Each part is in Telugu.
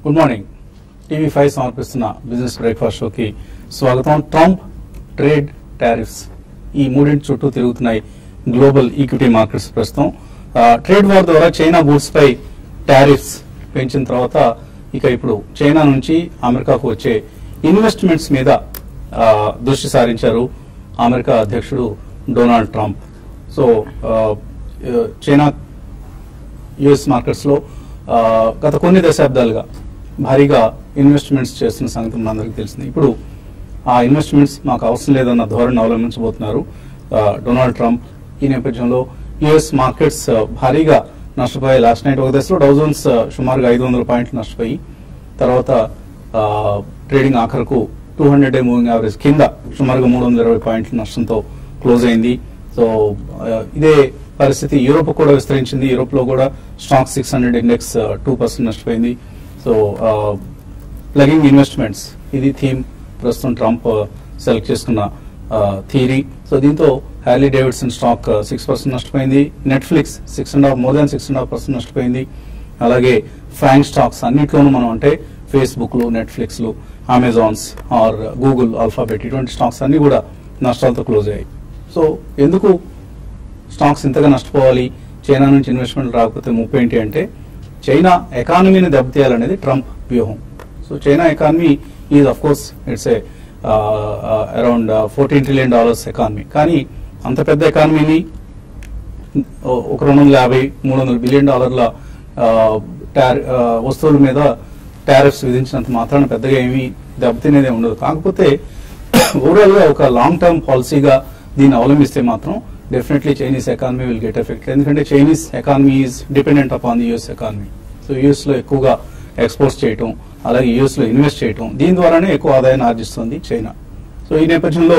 గుడ్ మార్నింగ్ టీవీ ఫైవ్ సమర్పిస్తున్న బిజినెస్ బ్రేక్ఫాస్ట్ షోకి స్వాగతం ట్రంప్ ట్రేడ్ టారిఫ్స్ ఈ మూడింటి చుట్టూ తిరుగుతున్నాయి గ్లోబల్ ఈక్విటీ మార్కెట్స్ ప్రస్తుతం ఆ, ట్రేడ్ వార్ ద్వారా చైనా గూడ్స్ పై టారిఫ్స్ పెంచిన తర్వాత ఇక ఇప్పుడు చైనా నుంచి అమెరికాకు వచ్చే ఇన్వెస్ట్మెంట్స్ మీద ఆ, దృష్టి సారించారు అమెరికా అధ్యక్షుడు డొనాల్డ్ ట్రంప్ సో ఆ, చైనా యుఎస్ మార్కెట్స్లో ఆ, గత కొన్ని దశాబ్దాలుగా భారీగా ఇన్వెస్ట్మెంట్స్ చేస్తున్న సంగతి మనందరికీ తెలిసింది ఇప్పుడు ఆ ఇన్వెస్ట్మెంట్స్ మాకు అవసరం లేదన్న ధోరణి అవలంబించబోతున్నారు ఆ, డొనాల్డ్ ట్రంప్ ఈ నేపథ్యంలో యుఎస్ మార్కెట్స్ ఆ, భారీగా నష్టపోయాయి లాస్ట్ నైట్ ఒక దశలో డౌజన్స్ సుమారుగా ఐదు వందల పాయింట్లు నష్టపోయి తర్వాత ఆ, ట్రేడింగ్ ఆఖరకు two hundred day moving average కింద సుమారుగా మూడు వందల ఇరవై పాయింట్ల నష్టంతో క్లోజ్ అయింది సో ఆ, ఇదే పరిస్థితి యూరోప్ కూడా విస్తరించింది యూరోప్ లో కూడా stock six hundred index two percent నష్టపోయింది సో ప్లగింగ్ ఇన్వెస్ట్మెంట్స్ ఇది థీమ్ ప్రస్తుతం ట్రంప్ సెలెక్ట్ చేసుకున్న థీరీ సో దీంతో Harley Davidson stock six percent నష్టపోయింది Netflix six and half more than six and half percent నష్టపోయింది అలాగే ఫ్యాంక్ స్టాక్స్ అన్నిట్లోనూ మనం అంటే ఫేస్బుక్లు నెట్ఫ్లిక్స్లు అమెజాన్స్ ఆర్ గూగుల్ ఆల్ఫాబెట్ ఇటువంటి స్టాక్స్ అన్ని కూడా నష్టాలతో క్లోజ్ అయ్యాయి సో ఎందుకు స్టాక్స్ ఇంతగా నష్టపోవాలి చైనా నుంచి ఇన్వెస్ట్మెంట్ రాకపోతే ముప్పు ఏంటి అంటే చైనా ఎకానమీని దెబ్బతీయాలనేది ట్రంప్ వ్యూహం so China economy is of course it's a around fourteen trillion dollars economy కానీ అంత పెద్ద ఎకానమీని ఒక రెండు వందల యాభై మూడు వందల బిలియన్ డాలర్ల ఆ, టార్- ఆ, వస్తువుల మీద టారిఫ్స్ విధించినంత మాత్రాన పెద్దగా ఏమీ దెబ్బతినేదే ఉండదు కాకపోతే ఓవరాల్ గా ఒక లాంగ్ టర్మ్ పాలసీగా దీన్ని అవలంబిస్తే మాత్రం definitely Chinese economy will get effect ఎందుకంటే Chinese economy is dependent upon the US economy so US లో ఎక్కువగా ఎక్స్పోర్ట్స్ చేయటం అలాగే యుఎస్ లో ఇన్వెస్ట్ చేయటం దీని ద్వారానే ఎక్కువ ఆదాయాన్ని ఆర్జిస్తుంది చైనా సో ఈ నేపథ్యంలో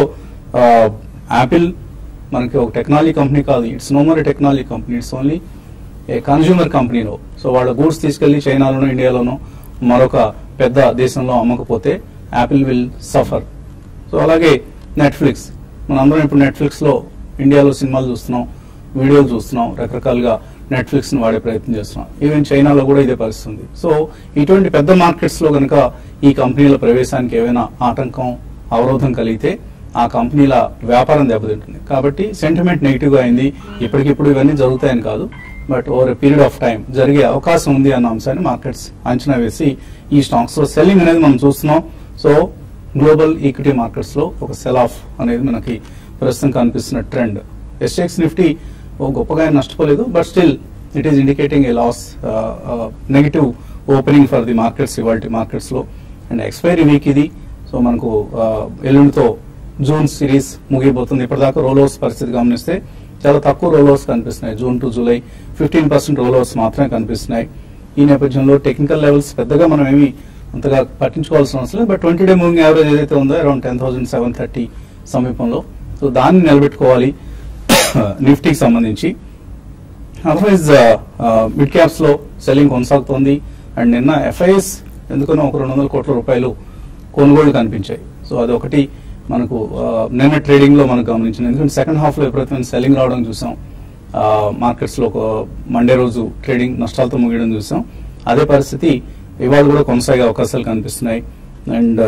యాపిల్ మనకి ఒక టెక్నాలజీ కంపెనీ కాదు it's no more technology company it's only a consumer కంపెనీలో సో వాళ్ళ గూడ్స్ తీసుకెళ్లి చైనాలోనో ఇండియాలోనో మరొక పెద్ద దేశంలో అమ్మకపోతే యాపిల్ విల్ సఫర్ సో అలాగే నెట్ఫ్లిక్స్ మనందరం ఇప్పుడు నెట్ఫ్లిక్స్ లో ఇండియాలో సినిమాలు చూస్తున్నాం వీడియోలు చూస్తున్నాం రకరకాలుగా నెట్ఫ్లిక్స్ ని వాడే ప్రయత్నం చేస్తున్నాం ఈవెన్ చైనాలో కూడా ఇదే పరిస్థితి ఉంది సో ఇటువంటి పెద్ద మార్కెట్స్ లో కనుక ఈ కంపెనీల ప్రవేశానికి ఏమైనా ఆటంకం అవరోధం కలిగితే ఆ కంపెనీల వ్యాపారం దెబ్బతింటుంది కాబట్టి సెంటిమెంట్ నెగిటివ్ గా అయింది ఇప్పటికిప్పుడు ఇవన్నీ జరుగుతాయని కాదు but over a period of time జరిగే అవకాశం ఉంది అన్న అంశాన్ని మార్కెట్స్ అంచనా వేసి ఈ స్టాక్స్ లో సెల్లింగ్ అనేది మనం చూస్తున్నాం సో గ్లోబల్ ఈక్విటీ మార్కెట్స్ లో ఒక సెల్ ఆఫ్ అనేది మనకి ప్రస్తుతం కనిపిస్తున్న ట్రెండ్ ఎస్ఎక్స్ నిఫ్టీ ఓ గొప్పగా ఏం నష్టపోలేదు but still it is indicating a loss negative opening for the markets ఇవాళ మార్కెట్స్ లో అండ్ ఎక్స్పైరీ వీక్ ఇది సో మనకు ఆ, ఎల్లుండితో జూన్ సిరీస్ ముగిపోతుంది ఇప్పటిదాకా రోలోవర్స్ పరిస్థితి గమనిస్తే చాలా తక్కువ రోలోవర్స్ కనిపిస్తున్నాయి June to July fifteen percent rollovers మాత్రమే కనిపిస్తున్నాయి ఈ నేపథ్యంలో టెక్నికల్ లెవెల్స్ పెద్దగా మనం ఏమి అంతగా పట్టించుకోవాల్సిన అవసరం లేదు but twenty day moving average ఏదైతే ఉందో around ten thousand seven thirty సమీపంలో సో దాన్ని నిలబెట్టుకోవాలి నిఫ్టీకి సంబంధించి అదర్వైజ్ మిడ్ క్యాప్స్ లో సెల్లింగ్ కొనసాగుతోంది అండ్ నిన్న ఎఫ్ఐఎస్ ఎందుకనో ఒక రెండు వందల కోట్ల రూపాయలు కొనుగోళ్లు కనిపించాయి సో అది ఒకటి మనకు ఆ, నిన్న ట్రేడింగ్ లో మనకు గమనించింది ఎందుకంటే సెకండ్ హాఫ్ లో ఎప్పుడైతే సెల్లింగ్ రావడం చూసాం మార్కెట్స్ లో ఒక మండే రోజు ట్రేడింగ్ నష్టాలతో ముగియడం చూసాం అదే పరిస్థితి ఇవాళ కూడా కొనసాగే అవకాశాలు కనిపిస్తున్నాయి అండ్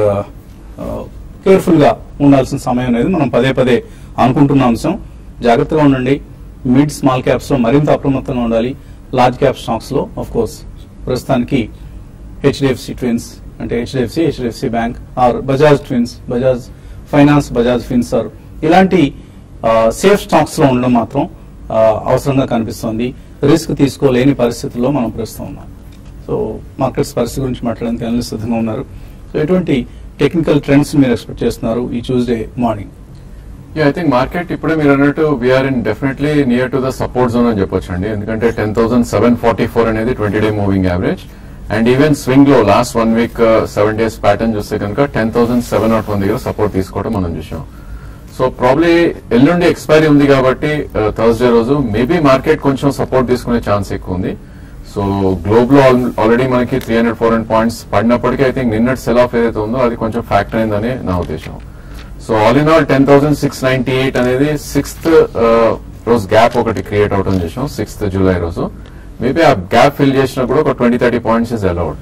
కేర్ఫుల్ గా ఉండాల్సిన సమయం అనేది మనం పదే పదే అనుకుంటున్న అంశం జాగ్రత్తగా ఉండండి మిడ్ స్మాల్ క్యాప్స్ లో మరింత అప్రమత్తంగా ఉండాలి లార్జ్ క్యాప్ స్టాక్స్ లో ఆఫ్ కోర్స్ ప్రస్తుతానికి హెచ్డిఎఫ్సి ట్విన్స్ అంటే HDFC HDFC bank or Bajaj twins Bajaj finance Bajaj Finserv ఇలాంటి సేఫ్ స్టాక్స్ లో ఉండడం మాత్రం ఆ, అవసరంగా కనిపిస్తోంది రిస్క్ తీసుకోలేని పరిస్థితుల్లో మనం ప్రస్తుతం ఉన్నాం సో మార్కెట్స్ పరిస్థితి గురించి మాట్లాడడానికి అనలిస్ట్ సిద్ధంగా ఉన్నారు సో ఎటువంటి టెక్నికల్ ట్రెండ్స్ మీరు ఎక్స్పెక్ట్ చేస్తున్నారు ఈ Tuesday morning yeah I think market ఇప్పుడే మీరు అన్నట్టు we're in definitely near to the support zone అని చెప్పొచ్చు అండి ఎందుకంటే ten thousand seven forty four అనేది twenty day moving average and even swing low last one week seven days pattern చూస్తే కనుక ten thousand seven not one దగ్గర సపోర్ట్ తీసుకోవడం మనం చూసాం సో ప్రాబ్లీ ఎల్లుండి ఎక్స్పైరీ ఉంది కాబట్టి థర్స్డే రోజు మేబీ మార్కెట్ కొంచెం సపోర్ట్ తీసుకునే ఛాన్స్ ఎక్కువ ఉంది సో గ్లోబ్ లో ఆల్రెడీ మనకి three hundred four hundred points పడినప్పటికీ ఐ థింక్ నిన్నటి సెల్ ఆఫ్ ఏదైతే ఉందో అది కొంచెం ఫ్యాక్టర్ అయిందని నా ఉద్దేశం so all in all ten thousand six ninety eight అనేది సిక్స్త్ రోజు గ్యాప్ ఒకటి క్రియేట్ అవడం చేసాం సిక్స్త్ జూలై రోజు మేబీ ఆ గ్యాప్ ఫిల్ చేసినా కూడా ఒక twenty thirty points is allowed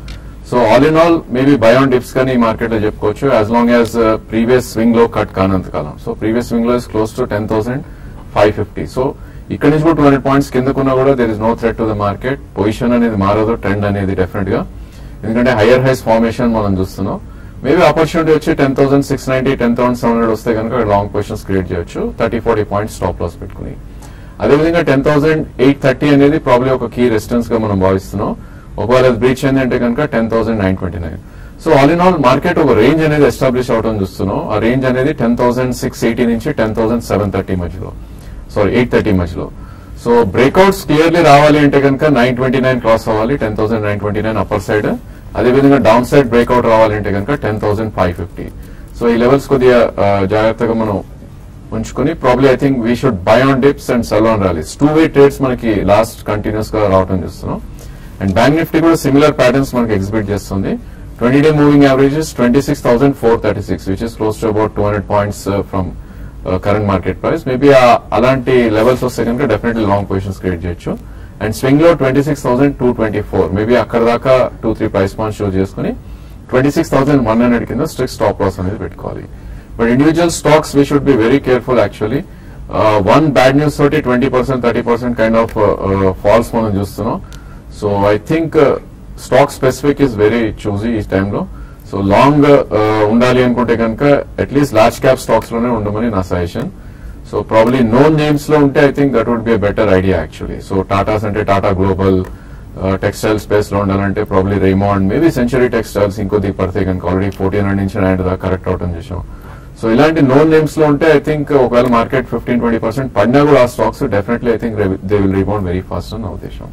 so all in all maybe buy on dips కానీ ఈ మార్కెట్ లో చెప్పుకోవచ్చు as long as previous swing low cut కానంత కాలం so previous swing low is close to ten thousand five fifty so ఇక్కడ నుంచి కూడా టూ హండ్రెడ్ పాయింట్స్ కిందకున్నా కూడా there is no threat to the market position అనేది మారదు ట్రెండ్ అనేది డెఫినెట్ గా ఎందుకంటే హైయర్ హైస్ ఫార్మేషన్ మనం చూస్తున్నాం మేబీ ఆపర్చునిటీ వచ్చి ten thousand six ninety ten thousand seven hundred వస్తే కనుక లాంగ్ పొజిషన్స్ క్రియేట్ చేయొచ్చు thirty forty points stop loss పెట్టుకుని అదేవిధంగా టెన్ థౌసండ్ ఎయిట్ థర్టీ అనేది ప్రాబ్లీ ఒక కీ రెసిస్టెన్స్ గా మనం భావిస్తున్నాం ఒకవేళ బ్రీచ్ అయింది అంటే కనుక ten thousand nine twenty nine so all in all market ఒక రేంజ్ అనేది ఎస్టాబ్లిష్ అవడం చూస్తున్నాం ఆ రేంజ్ అనేది టెన్ థౌసండ్ సిక్స్ ఎయిటీ నుంచి టెన్ థౌసండ్ సెవెన్ థర్టీ మధ్యలో సారీ ఎయిట్ థర్టీ మధ్యలో సో బ్రేక్అవుట్స్ క్లియర్లీ రావాలి అంటే కనుక నైన్ ట్వంటీ నైన్ క్రాస్ అవ్వాలి ten thousand nine twenty nine upper side అదేవిధంగా డౌన్ సైడ్ బ్రేక్అవుట్ రావాలి అంటే కనుక ten thousand five fifty so ఈ లెవెల్స్ కొద్దిగా ఆ, జాగ్రత్తగా మనం ఉంచుకొని probably I think we should buy on dips and sell on rallies two way trades మనకి లాస్ట్ కంటిన్యూస్ గా రావడం చూస్తున్నాం అండ్ బ్యాంక్ నిఫ్టీ కూడా సిమిలర్ ప్యాటర్న్స్ మనకి ఎగ్జిబిట్ చేస్తుంది twenty day moving averages twenty six thousand four thirty six which is close to about two hundred points from current market price maybe అలాంటి లెవెల్స్ వస్తే కనుక డెఫినెట్లీ లాంగ్ పొజిషన్స్ క్రియేట్ చేయొచ్చు and swing low twenty six thousand two twenty four maybe అక్కడ దాకా two three price points show చేసుకుని twenty six thousand one hundred కింద స్ట్రిక్ట్ స్టాప్ లాస్ అనేది పెట్టుకోవాలి but individual stocks we should be very careful actually one bad news తోటి twenty percent thirty percent kind of falls మనం చూస్తున్నాం so I think stock specific is very choosy ఈ టైంలో సో లాంగ్ ఉండాలి అనుకుంటే కనుక అట్లీస్ట్ లార్జ్ క్యాప్ స్టాక్స్ లోనే ఉండమని నా suggestion so probably known names లో ఉంటే I think that would be better idea actually so Tatas అంటే టాటా గ్లోబల్ టెక్స్టైల్ స్పేస్ లో ఉండాలంటే probably Raymond maybe Century Textiles ఇంకొద్ది పడితే కనుక ఆల్రెడీ ఫోర్టీన్ హండ్రెడ్ నుంచి నైన్ దాకా కరెక్ట్ అవటం చేసాం సో ఇలాంటి నోన్ నేమ్స్ లో ఉంటే ఐ థింక్ ఒకవేళ మార్కెట్ ఫిఫ్టీన్ ట్వంటీ పర్సెంట్ పడినా కూడా ఆ stocks definitely I think they will rebound very fast అని నా ఉద్దేశం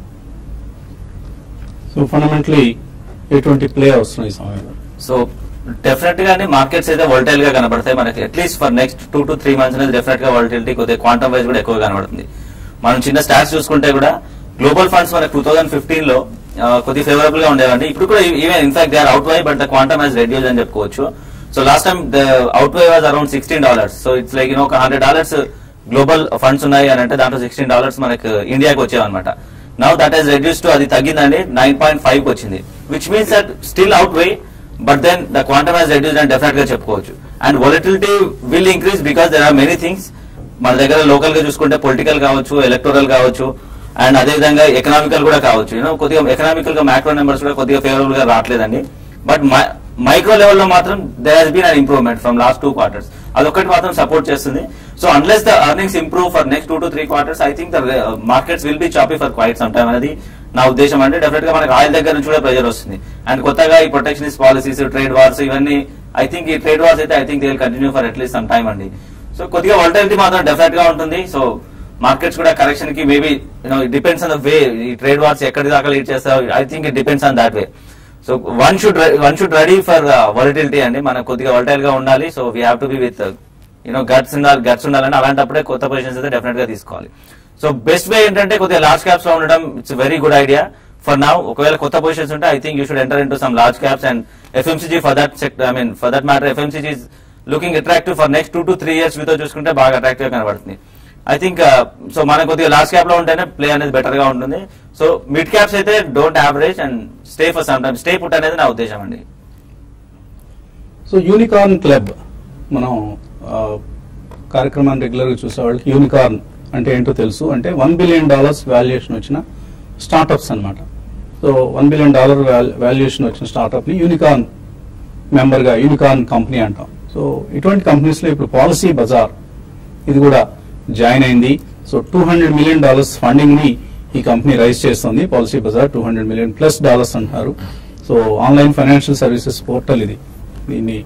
సో ఫండమెంటలీ ఎటువంటి ప్లే అవసరం ఈ సమయంలో సో డెఫినెట్ గానే మార్కెట్స్ అయితే వోల్టైల్ గా కనబడతాయి మనకి at least for next two to three months అనేది డెఫినెట్ గా వాలిటిలిటీ కొద్దిగా క్వాంటమ్ వైజ్ కూడా ఎక్కువ కనబడుతుంది మనం చిన్న స్టాట్స్ చూసుకుంటే కూడా గ్లోబల్ ఫండ్స్ మనకి టూ థౌసండ్ ఫిఫ్టీన్ లో ఆ, కొద్దిగా ఫేవరబుల్ గా ఉండేవండి ఇప్పుడు కూడా even in fact they are out why but the quantum has reduce అని చెప్పుకోవచ్చు so last time the out why was around sixteen dollars so it's like ఒక హండ్రెడ్ డాలర్స్ గ్లోబల్ ఫండ్స్ ఉన్నాయి అని అంటే దాంట్లో సిక్స్టీన్ డాలర్స్ మనకు ఇండియాకి వచ్చేవన్నమాట now that has reduce to అది తగ్గిందండి నైన్ పాయింట్ ఫైవ్ కి వచ్చింది which means that still out why but then the quantum has reduce అని డెఫినెట్ గా చెప్పుకోవచ్చు and volatility will increase because there are many things మన దగ్గర లోకల్ గా చూసుకుంటే పొలిటికల్ కావచ్చు ఎలక్టోరల్ కావచ్చు అండ్ అదే విధంగా ఎకనామికల్ కూడా కావచ్చు యూనో కొద్దిగా ఎకనామికల్ గా మ్యాక్రో నెంబర్స్ కూడా కొద్దిగా ఫేవరబుల్ గా రావట్లేదండి బట్ మైక్రో లెవెల్లో మాత్రం there has been an improvement from last two quarters అదొకటి మాత్రం సపోర్ట్ చేస్తుంది so unless the earnings improve for next two to three quarters I think the markets will be choppy for quite some time అనేది నా ఉద్దేశం అంటే డెఫినెట్ గా మనకి ఆయిల్ దగ్గర నుంచి కూడా ప్రెజర్ వస్తుంది అండ్ కొత్తగా ఈ ప్రొటెక్షనిస్ట్ పాలసీస్ ట్రేడ్ వార్స్ ఇవన్నీ ఐ థింక్ ఈ ట్రేడ్ వార్స్ అయితే I think they will continue for at least some time అండి సో కొద్దిగా వాలటిలిటీ మాత్రం డెఫినెట్ గా ఉంటుంది సో మార్కెట్స్ కూడా కరెక్షన్ కి maybe you know depends on the way ఈ ట్రేడ్ వార్స్ ఎక్కడి దాకా లీడ్ చేస్తారు I think it depends on that way so one should one should ready for volatility అండి మనం కొద్దిగా వాలటైల్ గా ఉండాలి so we have to be with you know guts ఉండాలి గట్స్ ఉండాలని అలాంటప్పుడే కొత్త పొజిషన్స్ అయితే డెఫినెట్ గా తీసుకోవాలి సో బెస్ట్ వే ఏంటంటే కొద్దిగా లార్జ్ క్యాప్స్ లో ఉండడం it's very good idea for now ఒకవేళ కొత్త పొజిషన్స్ ఉంటే I think you should enter in to some large caps and FMCG for that sector I mean for that matter FMCG looking attractive for next two to three years మీతో చూసుకుంటే బాగా అట్రాక్టివ్ కనబడుతుంది ఐ థింక్ సో మన కొద్దిగా లాస్ట్ క్యాప్ లో ఉంటేనే ప్లే అనేది బెటర్ గా ఉంటుంది సో మిడ్ క్యాప్స్ అయితే don't average and stay for some time stay put అనేది నా ఉద్దేశం అండి సో యూనికార్న్ క్లబ్ మనం ఆ, కార్యక్రమాన్ని రెగ్యులర్ గా చూసే వాళ్ళకి యూనికార్న్ అంటే ఏంటో తెలుసు అంటే వన్ బిలియన్ డాలర్స్ వాల్యుయేషన్ వచ్చిన స్టార్టప్స్ అన్నమాట so one billion dollar valuation వచ్చిన స్టార్టప్ ని యూనికార్న్ మెంబర్ గా యూనికార్న్ కంపెనీ అంటాం సో ఇటువంటి కంపెనీస్ లో ఇప్పుడు పాలసీ బజార్ ఇది కూడా జాయిన్ అయింది so two hundred million dollars funding ని ఈ కంపెనీ రైజ్ చేస్తుంది Policybazaar two hundred million plus dollars అంటున్నారు so online financial services portal ఇది దీన్ని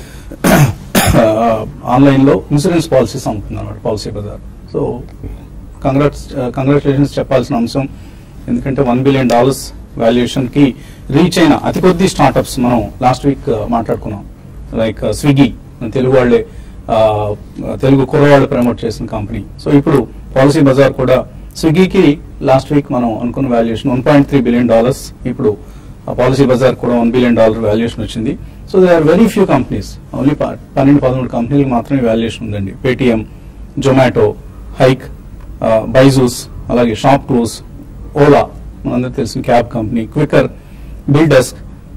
ఆన్లైన్ లో ఇన్సూరెన్స్ పాలసీస్ అమ్ముతుంది అనమాట policy Bazar so congrats congratulations చెప్పాల్సిన అంశం ఎందుకంటే వన్ బిలియన్ డాలర్స్ వాల్యుయేషన్ కి రీచ్ అయిన అతి కొద్ది స్టార్టప్స్ మనం లాస్ట్ వీక్ మాట్లాడుకున్నాం లైక్ స్విగ్గీ తెలుగు వాళ్ళే ఆ, తెలుగు కుర్రవాళ్ళు ప్రమోట్ చేసిన కంపెనీ సో ఇప్పుడు పాలసీ బజార్ కూడా స్విగ్గీకి లాస్ట్ వీక్ మనం అనుకున్న valuation one point three billion dollars ఇప్పుడు పాలసీ బజార్ కూడా వన్ బిలియన్ డాలర్ వాల్యుయేషన్ వచ్చింది so they are very few companies only పన్నెండు పదమూడు కంపెనీలకు మాత్రమే వాల్యుయేషన్ ఉందండి పేటిఎం జొమాటో హైక్ బైజూస్ అలాగే షాప్ క్లూస్ ఓలా మనందరూ తెలిసిన cab company Quikr BillDesk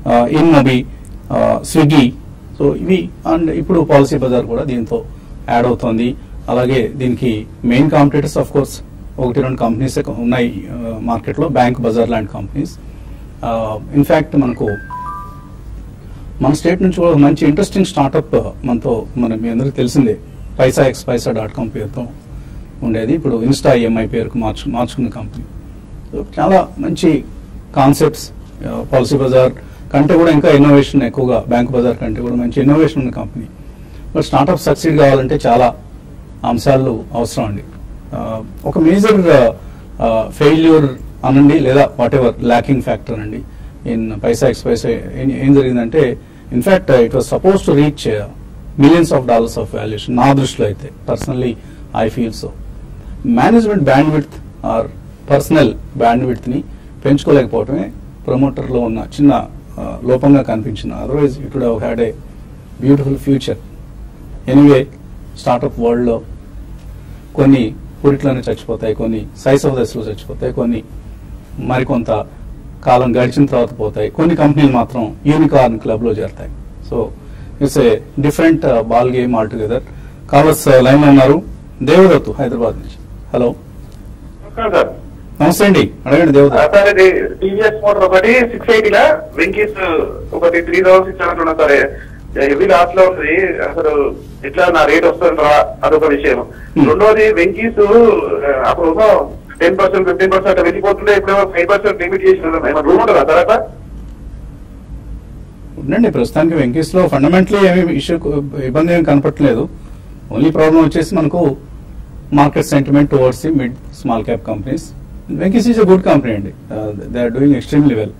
InMobi Swiggy so ఇవి అండ్ ఇప్పుడు పాలసీ బజార్ కూడా దీంతో యాడ్ అవుతోంది అలాగే దీనికి మెయిన్ కాంపిటేటర్స్ ఆఫ్ కోర్స్ ఒకటి రెండు కంపెనీస్ ఉన్నాయి మార్కెట్లో బ్యాంక్ బజార్ లాంటి కంపెనీస్ ఇన్ఫ్యాక్ట్ మనకు మన స్టేట్ నుంచి కూడా ఒక మంచి ఇంట్రెస్టింగ్ స్టార్టప్ మనతో మన మీ అందరికీ తెలిసిందే Paisa X Paisa dot com పేరుతో ఉండేది ఇప్పుడు ఇన్స్టా ఈఎంఐ పేరుకు మార్చు మార్చుకున్న కంపెనీ సో చాలా మంచి కాన్సెప్ట్స్ పాలసీ బజార్ కంటే కూడా ఇంకా ఇన్నోవేషన్ ఎక్కువగా బ్యాంక్ బజార్ కంటే కూడా మంచి ఇన్నోవేషన్ ఉన్న కంపెనీ బట్ స్టార్టప్ సక్సీడ్ కావాలంటే చాలా అంశాలు అవసరం అండి ఆ, ఒక మేజర్ ఫెయిల్యూర్ అనండి లేదా వాట్ ఎవర్ ల్యాకింగ్ ఫ్యాక్టర్ అండి ఇన్ పైసా ఎక్స్ పైసా ఏం ఏం జరిగిందంటే in fact it was suppose to reach millions of dollars of valuation నా దృష్టిలో అయితే personally I feel so management bandwidth or personal bandwidth ని పెంచుకోలేకపోవటమే ప్రమోటర్ లో ఉన్న చిన్న ఆ, లోపంగా కనిపించింది otherwise it would had a beautiful future anyway startup world లో కొన్ని పురిట్లోనే చచ్చిపోతాయి కొన్ని సైజ్ ఆఫ్ దశలో చచ్చిపోతాయి కొన్ని మరికొంత కాలం గడిచిన తర్వాత పోతాయి కొన్ని కంపెనీలు మాత్రం యూనికార్న్ క్లబ్ లో చేరతాయి so it's a different ball game altogether callers line లో ఉన్నారు దేవదత్తు హైదరాబాద్ నుంచి హలో నమస్కారం సార్ నమస్తే అండి అడగండి ఆ, దేవదత్ సార్ ఇది టీవీఎస్ మోటార్ ఒకటి సిక్స్ ఎయిటీలా వెంకీస్ ఒకటి త్రీ థౌసండ్ సిక్స్ హండ్రెడ్ ఉన్నా సరే హెవీ లాస్ లో ఉంది అసలు ఎట్లా నా రేట్ వస్తుందా అదొక విషయం Hmm. రెండోది వెంకీస్ అప్పుడు టెన్ పర్సెంట్ ఫిఫ్టీన్ పర్సెంట్ వెళ్ళిపోతుండే ఇప్పుడు ఫైవ్ పర్సెంట్ లిమిట్ చేసి ఏమైనా రూమ్ ఉంటుందా సార్ అట్లా ఉండండి ప్రస్తుతానికి వెంకీస్ లో ఫండమెంటలీ ఏమి ఇష్యూ ఇబ్బంది ఏమి కనపట్లేదు ఓన్లీ ప్రాబ్లం వచ్చేసి మనకు market sentiment towards the mid small cap companies Venky's is a good company అండి they are doing extremely well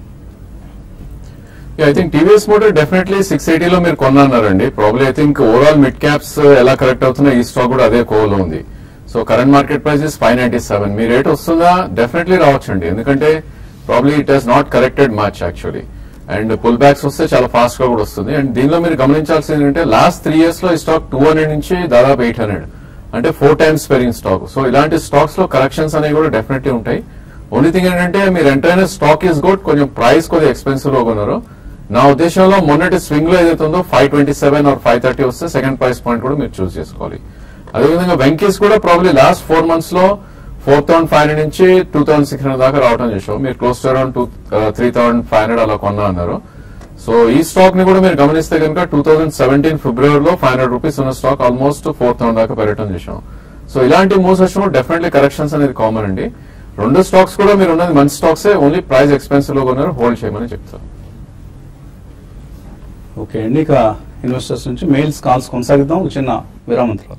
I think TVS motor definitely six ఎయిటీలో మీరు కొన్నారండి probably I think overall mid caps ఎలా కరెక్ట్ అవుతున్నాయి ఈ స్టాక్ కూడా అదే కోలో ఉంది so current market price is five ninety seven మీ రేట్ వస్తుందా డెఫినెట్లీ రావచ్చండి ఎందుకంటే probably it has not corrected much actually and pull backs వస్తే చాలా ఫాస్ట్ గా కూడా వస్తుంది అండ్ దీనిలో మీరు గమనించాల్సింది ఏంటంటే లాస్ట్ త్రీ ఇయర్స్ లో ఈ స్టాక్ టూ హండ్రెడ్ నుంచి దాదాపు ఎయిట్ హండ్రెడ్ అంటే ఫోర్ టైమ్స్ పెరిగిన స్టాక్ సో ఇలాంటి స్టాక్స్ లో కరెక్షన్స్ అనేవి కూడా డెఫినెట్లీ ఉంటాయి ఓన్లీ థింగ్ ఏంటంటే మీరు ఎంటర్ అయిన స్టాక్ ఈస్ గుడ్ కొంచెం ప్రైస్ కొద్దిగా ఎక్స్పెన్సివ్ లో కొన్నారు నా ఉద్దేశంలో మొన్నటి స్వింగ్ లో ఏదైతే ఉందో five twenty seven or five thirty వస్తే సెకండ్ ప్రైస్ పాయింట్ కూడా మీరు చూస్ చేసుకోవాలి అదేవిధంగా వెంకీస్ కూడా ప్రాబ్లీ లాస్ట్ ఫోర్ మంత్స్ లో ఫోర్ థౌసండ్ ఫైవ్ హండ్రెడ్ నుంచి టూ థౌసండ్ సిక్స్ హండ్రెడ్ దాకా రావడం చేసాం మీరు close to around two three thousand five hundred అలా కొన్నా అన్నారు సో ఈ స్టాక్ ని కూడా మీరు గమనిస్తే కనుక టూ థౌసండ్ సెవెంటీన్ ఫిబ్రవరిలో ఫైవ్ హండ్రెడ్ రూపీస్ ఉన్న స్టాక్ ఆల్మోస్ట్ ఫోర్ థౌసండ్ దాకా పెరగడం చేసాం సో ఇలాంటి మూవ్స్ వచ్చినప్పుడు డెఫినెట్లీ కరెక్షన్స్ అనేది కామన్ అండి రెండు స్టాక్స్ కూడా మీరు ఉన్నది మంచి స్టాక్స్ ఓన్లీ ప్రైస్ ఎక్స్పెన్సివ్ లో కొన్నారు హోల్డ్ చేయమని చెప్తారు ఓకే అండి ఇక ఇన్వెస్టర్స్ నుంచి మెయిల్స్ కాల్స్ కొనసాగిద్దాం ఒక చిన్న విరామం తర్వాత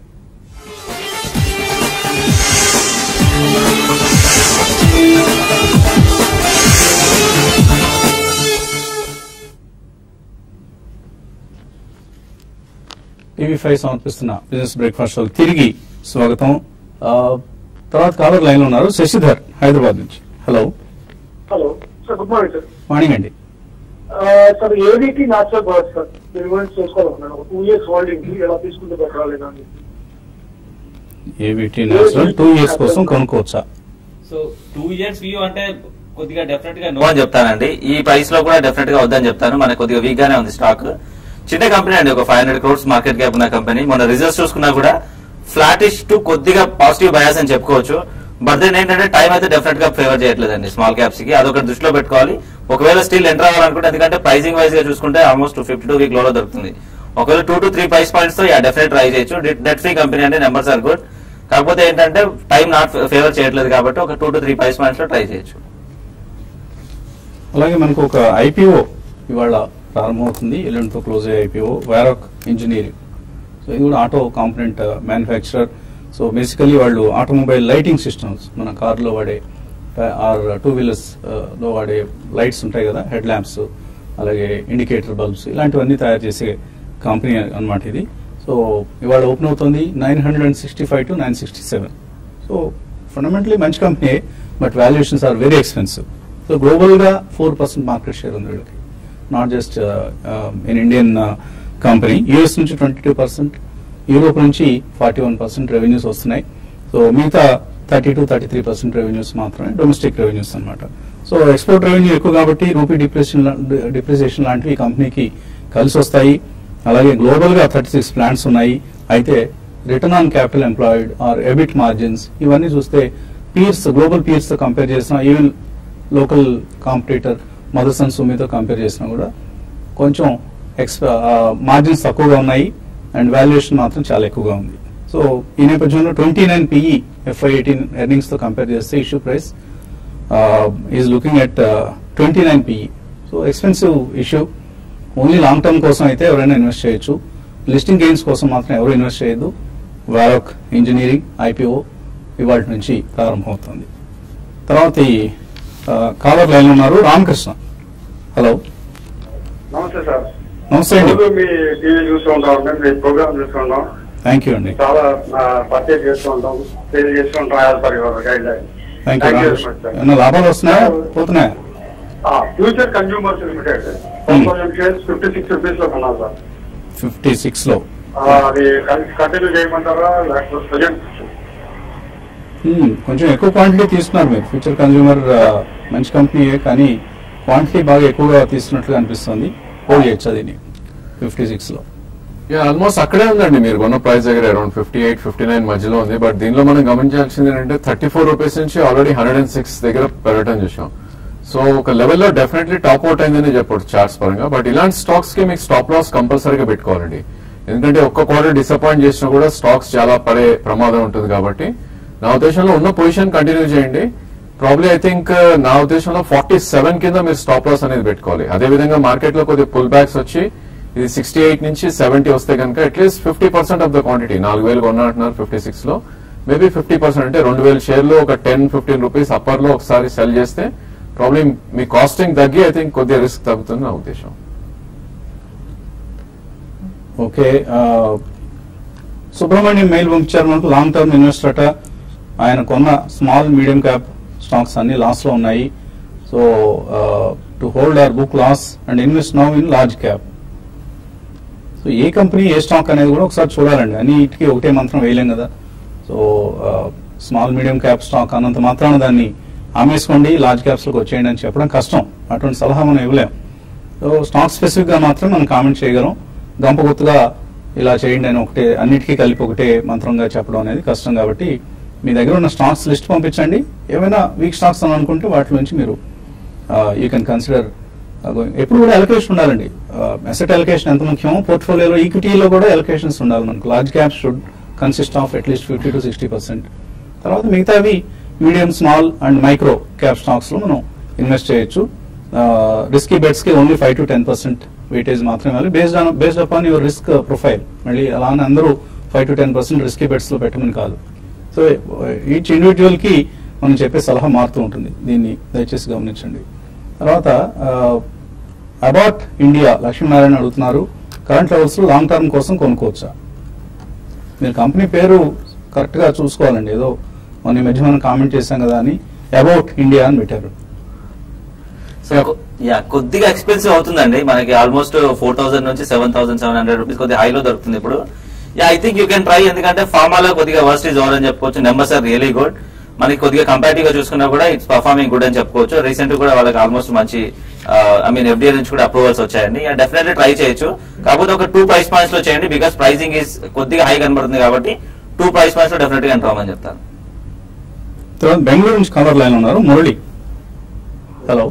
టీవీ ఫైవ్ సమర్పిస్తున్న బిజినెస్ బ్రేక్ఫాస్ట్ షోకి తిరిగి స్వాగతం ఆ, తర్వాత కాలర్ లైన్ లో ఉన్నారు శశిధర్ హైదరాబాద్ నుంచి hello hello sir good morning sir morning అండి ఆ, సార్ ఏవిటి న్యాచురల్ బర్డ్ సార్ దీని గురించి తెలుసుకోవాలన్నాను టూ ఇయర్స్ హోల్డింగ్ కి ఎలా తీసుకుంటే బెటర్ రాలేదా అని ఏవిటీ నేచురల్ టూ ఇయర్స్ కోసం కొనుక్కోవచ్చా సో టూ ఇయర్స్ వ్యూ అంటే కొద్దిగా డెఫినెట్ గా నో అని చెప్తానండి ఈ ప్రైస్ లో కూడా డెఫినెట్ గా వద్దని చెప్తాను మనకు కొద్దిగా వీక్ గానే ఉంది స్టాక్ చిన్న కంపెనీ అండి ఒక five hundred crores market cap ఉన్న కంపెనీ మన రిజల్ట్స్ చూసుకున్నా కూడా ఫ్లాటిష్ టు కొద్దిగా పాజిటివ్ బయాస్ అని చెప్పుకోవచ్చు బట్ దెన్ ఏంటంటే టైం అయితే డెఫినెట్ గా ఫేవర్ చేయట్లేదండి స్మాల్ క్యాప్స్ కి అదొకటి దృష్టిలో పెట్టుకోవాలి ఒకవేళ స్టిల్ ఎంటర్ అవ్వాలనుకుంటే ఎందుకంటే ప్రైసింగ్ వైజ్ గా చూసుకుంటే ఆల్మోస్ట్ ఫిఫ్టీ టూ వీక్ లో దొరుకుతుంది ఒకవేళ two to three price points తో యా డెఫినెట్ ట్రై చేయొచ్చు డెట్ ఫ్రీ కంపెనీ అంటే నెంబర్స్ ఆర్ గుడ్ కాకపోతే ఏంటంటే టైం నాట్ ఫేవర్ చేయట్లేదు కాబట్టి ఒక two to three price points లో ట్రై చేయొచ్చు అలాగే మనకు ఒక ఐపీఓ ఇవాళ ప్రారంభమవుతుంది ఎల్లుండితో క్లోజ్ అయ్యే ఐపీఓ వైరాక్ ఇంజనీరింగ్ సో ఇది కూడా auto component manufacturer so basically వాళ్ళు ఆటోమొబైల్ లైటింగ్ సిస్టమ్స్ మన కార్లో వాడే ఆర్ టూ వీలర్స్ లో వాడే లైట్స్ ఉంటాయి కదా హెడ్ ల్యాంప్స్ అలాగే ఇండికేటర్ బల్బ్స్ ఇలాంటివన్నీ తయారు చేసే కంపెనీ అన్నమాట ఇది సో ఇవాళ ఓపెన్ అవుతుంది nine hundred and sixty five to nine sixty seven so fundamentally మంచి company but valuations are very expensive so global గా ఫోర్ పర్సెంట్ మార్కెట్ షేర్ ఉంది వీళ్ళకి not just in Indian company US నుంచి ట్వంటీ టూ పర్సెంట్ యూరోప్ నుంచి ఫార్టీ వన్ పర్సెంట్ రెవెన్యూస్ వస్తున్నాయి సో మిగతా thirty two thirty three percent revenues మాత్రమే డొమెస్టిక్ రెవెన్యూస్ అనమాట సో ఎక్స్పోర్ట్ రెవెన్యూ ఎక్కువ కాబట్టి రూపీ డిప్రెషన్ డిప్రిసియేషన్ లాంటివి ఈ కంపెనీకి కలిసి వస్తాయి అలాగే గ్లోబల్ గా థర్టీ సిక్స్ ప్లాంట్స్ ఉన్నాయి అయితే return on capital employed or EBIT margins ఇవన్నీ చూస్తే పీర్స్ గ్లోబల్ పీర్స్ తో కంపేర్ చేసినా ఈవెన్ లోకల్ కాంపిటీటర్ మదర్సన్ సుమితో కంపేర్ చేసినా కూడా కొంచెం ఎక్స్ మార్జిన్స్ తక్కువగా ఉన్నాయి అండ్ వాల్యుయేషన్ మాత్రం చాలా ఎక్కువగా ఉంది సో ఈ నేపథ్యంలో twenty nine PE FY eighteen earnings తో కంపేర్ చేస్తే issue price is looking at twenty nine PE so expensive issue only long term కోసం అయితే ఎవరైనా ఇన్వెస్ట్ చేయొచ్చు లిస్టింగ్ గెయిన్స్ కోసం మాత్రం ఎవరు ఇన్వెస్ట్ చేయొద్దు వారోక్ ఇంజనీరింగ్ ఐపీఓ ఇవాళ నుంచి ప్రారంభమవుతుంది తర్వాత ఈ కాలర్ లైన్ ఉన్నారు రామకృష్ణ హలో నమస్తే సార్ నమస్తే అండి రోజు మీ టీవీ చూస్తూ ఉంటాం మీ ప్రోగ్రామ్ చూస్తూ ఉంటాం థ్యాంక్ యూ అండి చాలా పర్చేజ్ చేస్తూ ఉంటాం సేల్ చేస్తూ ఉంటాం as per your guideline thank you thank you Ramakrishna ఏమన్నా లాభాలు వస్తున్నాయా పోతున్నాయా Future Consumers Limited Hmm. Thousand shares fifty six rupees లో కొన్నాం సార్ ఫిఫ్టీ సిక్స్ లో ఆ, అది కంటిన్యూ చేయమంటారా లేకపోతే ప్రజెంట్ Hmm, కొంచెం ఎక్కువ క్వాంటిటీ తీసుకున్నారు మీరు ఫ్యూచర్ కన్జ్యూమర్ మంచి కంపెనీయే కానీ క్వాంటిటీ బాగా ఎక్కువగా తీసుకున్నట్లుగా అనిపిస్తుంది హోల్డ్ చేయొచ్చు అది ఫిఫ్టీ సిక్స్ లో యా ఆల్మోస్ట్ అక్కడే ఉందండి మీరు కొన్న ప్రైస్ దగ్గర around fifty eight fifty nine మధ్యలో ఉంది బట్ దీనిలో మనం గమనించాల్సింది ఏంటంటే థర్టీ ఫోర్ రూపీస్ నుంచి ఆల్రెడీ హండ్రెడ్ అండ్ సిక్స్ దగ్గర పెరగటం చూసాం సో ఒక లెవెల్లో డెఫినెట్లీ టాప్ అవుట్ అయిందని చెప్పొచ్చు చార్ట్స్ పరంగా బట్ ఇలాంటి స్టాక్స్ కి మీకు స్టాప్ లాస్ కంపల్సరీగా పెట్టుకోవాలండి ఎందుకంటే ఒక్క క్వార్టర్ డిసప్పాయింట్ చేసినా కూడా స్టాక్స్ చాలా పడే ప్రమాదం ఉంటుంది కాబట్టి నా ఉద్దేశంలో ఉన్న పొజిషన్ కంటిన్యూ చేయండి ప్రాబ్లీ ఐ థింక్ నా ఉద్దేశంలో ఫార్టీ సెవెన్ కింద మీరు స్టాప్ లాస్ అనేది పెట్టుకోవాలి అదే విధంగా మార్కెట్ లో కొద్దిగా పుల్ బ్యాక్స్ వచ్చి ఇది సిక్స్టీ ఎయిట్ నుంచి సెవెంటీ వస్తే కనుక at least fifty percent of the quantity నాలుగు వేలు కొన్నా అంటున్నారు ఫిఫ్టీ సిక్స్ లో మేబీ ఫిఫ్టీ పర్సెంట్ అంటే రెండు వేల షేర్లు ఒక టెన్ ఫిఫ్టీన్ రూపీస్ అప్పర్ లో ఒకసారి సెల్ చేస్తే ప్రాబ్లమ్ మీ కాస్టింగ్ తగ్గి ఐ థింక్ కొద్దిగా రిస్క్ తగ్గుతుంది నా ఉద్దేశం ఓకే ఆ, సుబ్రహ్మణ్యం మెయిల్ పంపించారు మనకు లాంగ్ టర్మ్ ఇన్వెస్టర్ అట ఆయన కొన్న స్మాల్ మీడియం క్యాప్ స్టాక్స్ అన్ని లాస్ లో ఉన్నాయి so to hold or book loss and invest now in large cap so ఏ కంపెనీ ఏ స్టాక్ అనేది కూడా ఒకసారి చూడాలండి అన్నిటికీ ఒకటే మంత్రం వేయలేం కదా so small medium cap stock అన్నంత మాత్రాన దాన్ని ఆమేసుకోండి లార్జ్ క్యాప్స్ లోకి వచ్చేయండి అని చెప్పడం కష్టం అటువంటి సలహా మనం ఇవ్వలేం సో స్టాక్ స్పెసిఫిక్ గా మాత్రం మనం కామెంట్ చేయగలం గంప గుర్తుగా ఇలా చేయండి అని ఒకటే అన్నిటికీ కలిపి ఒకటే మంత్రంగా చెప్పడం అనేది కష్టం కాబట్టి మీ దగ్గర ఉన్న స్టాక్స్ లిస్ట్ పంపించండి ఏమైనా వీక్ స్టాక్స్ అని అనుకుంటే వాటి నుంచి మీరు యూ కెన్ కన్సిడర్ ఎప్పుడు కూడా ఎలకేషన్ ఉండాలండి అసెట్ ఎలకేషన్ ఎంత ముఖ్యమో పోర్ట్ఫోలియోలో ఈక్విటీలో కూడా ఎలకేషన్స్ ఉండాలి మనకు large caps should consist of at least fifty to sixty percent తర్వాత మిగతావి medium small and micro cap stocks లో మనం ఇన్వెస్ట్ చేయొచ్చు రిస్కీ బెట్స్ కి only five to ten percent weightage మాత్రమే ఇవ్వాలి based on based upon your risk profile మళ్ళీ అలా అని అందరూ five to ten percent risky bets లో పెట్టమని కాదు సో ఈచ్ ఇండివిజువల్ కి మనం చెప్పే సలహా మారుతూ ఉంటుంది దీన్ని దయచేసి గమనించండి తర్వాత అబౌట్ ఇండియా లక్ష్మీనారాయణ అడుగుతున్నారు కరెంట్ లెవెల్స్ లో లాంగ్ టర్మ్ కోసం కొనుక్కోవచ్చా మీరు కంపెనీ పేరు కరెక్ట్ గా చూసుకోవాలండి ఏదో మొన్న ఈ మధ్య మనం కామెంట్ చేశాం కదా అని అబౌట్ ఇండియా అని పెట్టారు సో కొ- యా కొద్దిగా ఎక్స్పెన్సివ్ అవుతుందండి మనకి ఆల్మోస్ట్ ఫోర్ థౌసండ్ నుంచి seven thousand seven hundred rupees కొద్దిగా హైలో దొరుకుతుంది ఇప్పుడు yeah I think you can try ఎందుకంటే ఫార్మాలో కొద్దిగా వర్స్ట్ ఈజ్ ఓవర్ అని చెప్పుకోవచ్చు నెంబర్స్ ఆర్ రియలీ గుడ్ మనకి కొద్దిగా కంపారిటివ్ గా చూసుకున్నా కూడా ఇట్స్ పర్ఫార్మింగ్ గుడ్ అని చెప్పుకోవచ్చు రీసెంట్ కూడా వాళ్ళకి ఆల్మోస్ట్ మంచి ఐ మీన్ ఎఫ్డీఏ నుంచి కూడా అప్రూవల్స్ వచ్చాయండి డెఫినెట్లీ ట్రై చేయొచ్చు కాకపోతే ఒక టూ ప్రైస్ పాయింట్స్ లో చేయండి బికాస్ ప్రైసింగ్ ఈస్ కొద్దిగా హై కనబడుతుంది కాబట్టి టూ ప్రైస్ పాయింట్స్ లో డెఫినెట్ గా ఎంటర్ అవ్వమని చెప్తాను తర్వాత బెంగళూరు నుంచి కలర్ లైన్ ఉన్నారు Murali hello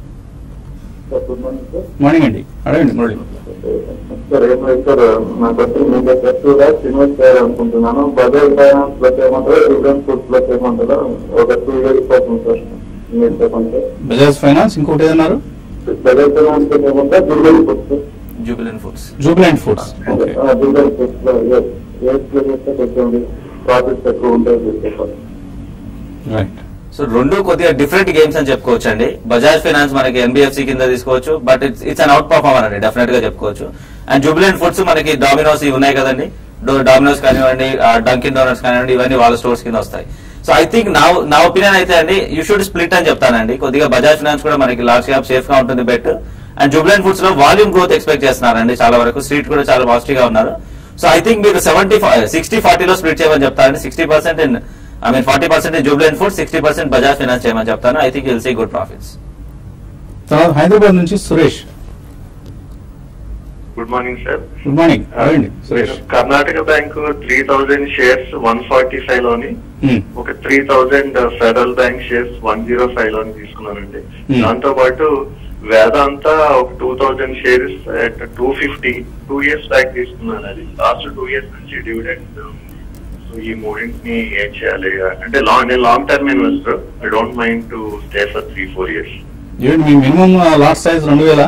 good morning sir morning అండి అడగండి మురళి సార్ ఏమైంది సార్ నాకు వచ్చి మీకు ఫస్ట్ ల్యాక్స్ ఇన్వెస్ట్ చేయాలనుకుంటున్నాను బజాజ్ ఫైనాన్స్ ప్లస్ ఏమంటారు డిఫరెంట్ ఫుడ్ ప్లస్ ఏమంటారు ఒక టూ ఇయర్స్ పోతుంది సార్ మీరు చెప్పండి సార్ బజాజ్ ఫైనాన్స్ ఇంకోటి ఏదన్నారు బజాజ్ ఫైనాన్స్ ప్లస్ ఏమంటారు different foods Jubilant foods Jubilant foods okay different foods లో ఏ ప్లే చేస్తే కొంచెం ప్రాఫిట్స్ ఎక్కువ ఉంటాయి చెప్పండి రైట్ సో రెండు కొద్దిగా డిఫరెంట్ గేమ్స్ అని చెప్పుకోవచ్చు అండి బజాజ్ ఫైనాన్స్ మనకి ఎన్బిఎఫ్సి కింద తీసుకోవచ్చు but it's it's an outperformer అండి డెఫినెట్ గా చెప్పుకోవచ్చు అండ్ జూబిలెంట్ ఫుడ్స్ మనకి డామినోస్ ఇవి ఉన్నాయి కదండి డామినోస్ కానివ్వండి డంకిన్ డోనట్స్ కానివ్వండి ఇవన్నీ వాళ్ళ స్టోర్స్ కింద వస్తాయి సో ఐ థింక్ నా నా ఒపీనియన్ అయితే అండి యూ షుడ్ స్ప్లిట్ అని చెప్తానండి కొద్దిగా బజాజ్ ఫైనాన్స్ కూడా మనకి లార్జ్ క్యాప్ సేఫ్ గా ఉంటుంది బెట్ అండ్ జూబిలెంట్ ఫుడ్స్ లో వాల్యూమ్ గ్రోత్ ఎక్స్పెక్ట్ చేస్తున్నారండి చాలా వరకు స్ట్రీట్ కూడా చాలా పాజిటివ్ గా ఉన్నారు సో ఐ థింక్ మీరు సెవెంటీ సిక్స్టీ ఫార్టీలో స్ప్లిట్ చేయమని చెప్తారండి sixty percent in I mean forty percent Jubilant food sixty percent Bajaj finance చేయమని చెప్తాను I think will see good profits తర్వాత హైదరాబాద్ నుంచి Suresh good morning sir good morning అడగండి Suresh Karnataka bank three thousand shares one forty five లోని Hmm. ఒక three thousand federal bank shares one zero five లోని తీసుకున్నానండి Hmm. దాంతో పాటు వేదాంత ఒక two thousand shares two fifty two years back తీసుకున్నాను అది లాస్ట్ టూ ఇయర్స్ నుంచి డివిడెండ్ సో ఈ మూడింటిని ఏం చేయాలి అంటే లాంగ్ నేను long term investor I don't mind to stay for three four years ఏంటి మీ మినిమం లాట్ సైజ్ రెండు వేల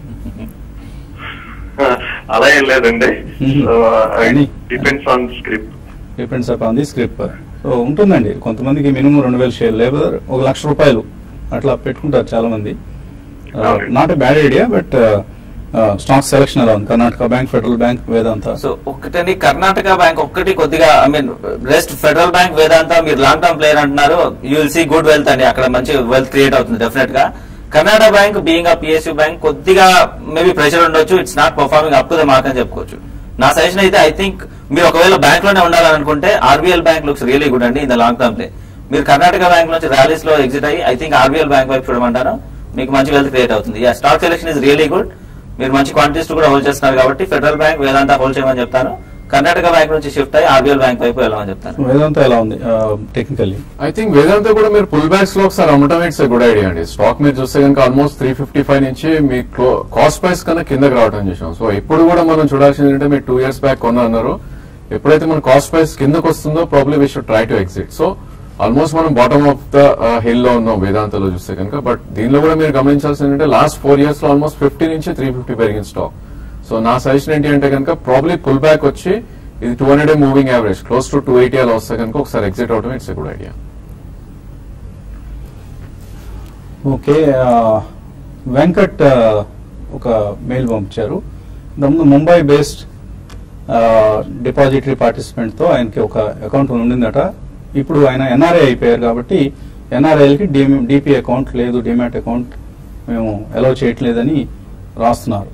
అలా ఏం లేదండి Hmm. కానీ- depends on script depends upon the script so ఉంటుందండి కొంతమందికి మినిమం రెండు వేల షేర్ లేదా ఒక లక్ష రూపాయలు అట్లా పెట్టుకుంటారు చాలా మంది అవునండి. Not a bad idea but stock selection అలా ఉంది Karnataka bank federal bank Vedanta so ఒకటని కర్ణాటక బ్యాంక్ ఒక్కటి కొద్దిగా I mean rest federal bank Vedanta మీరు లాంగ్ టర్మ్ ప్లేయర్ అంటున్నారు you will see good wealth అండి అక్కడ మంచి వెల్త్ క్రియేట్ అవుతుంది డెఫినెట్ గా కర్ణాటక బ్యాంక్ బీయింగ్ ఆ పిఎస్యూ బ్యాంక్ కొద్దిగా మేబీ ప్రెషర్ ఉండొచ్చు it's not performing up to the mark అని చెప్పుకోవచ్చు నా సజెషన్ అయితే ఐ థింక్ మీరు ఒకవేళ బ్యాంక్ లోనే ఉండాలని అనుకుంటే RBL bank looks really good అండి in the long term play మీరు కర్ణాటక బ్యాంక్ నుంచి ర్యాలీస్ లో ఎగ్జిట్ అయ్యి ఐ థింక్ ఆర్బీఎల్ బ్యాంక్ వైపు చూడమంటారు మీకు మంచి వెల్త్ క్రియేట్ అవుతుంది stock selection is really good మీరు మంచి క్వాంటిటీస్ కూడా హోల్డ్ చేస్తున్నారు కాబట్టి ఫెడరల్ బ్యాంక్ వేదాంత హోల్డ్ చేయమని చెప్తాను కర్ణాటక బ్యాంక్ నుంచి షిఫ్ట్ అయ్యి ఆర్బీఎల్ బ్యాంక్ వైపు వెళ్ళమని చెప్తాను వేదాంత ఎలా ఉంది టెక్నికల్లీ ఐ థింక్ వేదాంత కూడా మీరు పుల్ బ్యాక్స్ లో ఒకసారి అమ్మటం ఇట్స్ గుడ్ ఐడియా అండి స్టాక్ మీరు చూస్తే కనుక ఆల్మోస్ట్ త్రీ ఫిఫ్టీ ఫైవ్ నుంచి మీ కాస్ట్ ప్రైస్ కన్నా కిందకి రావడం చేసాం సో ఇప్పుడు కూడా మనం చూడాల్సింది ఏంటంటే మీరు టూ ఇయర్స్ బ్యాక్ కొన్నా అన్నారు ఎప్పుడైతే మన కాస్ట్ ప్రైస్ కిందకు వస్తుందో problem we should try to exit so almost మనం బాటమ్ ఆఫ్ ద హిల్ లో ఉన్నాం వేదాంతలో చూస్తే కనుక బట్ దీనిలో కూడా మీరు గమనించాల్సింది ఏంటంటే లాస్ట్ ఫోర్ ఇయర్స్ లో ఆల్మోస్ట్ ఫిఫ్టీ నుంచి త్రీ ఫిఫ్టీ పెరిగిన స్టాక్ సో నా సజెషన్ ఏంటి అంటే కనుక ప్రాబ్లీ పుల్ బ్యాక్ వచ్చి ఇది two hundred moving average close to two eighty అలా వస్తే కనుక ఒకసారి ఎగ్జిట్ అవడం it's good idea okay Venkat ఆ, ఒక మెయిల్ పంపించారు ఇంతకుముందు ముంబై బేస్డ్ డిపాజిటరీ పార్టిసిపెంట్ తో ఆయనకి ఒక అకౌంట్ ఉండిందట ఇప్పుడు ఆయన ఎన్ఆర్ఐ అయిపోయారు కాబట్టి ఎన్ఆర్ఐలకి డిపి అకౌంట్ లేదు డిమాట్ అకౌంట్ మేము అలౌ చేయట్లేదని రాస్తున్నారు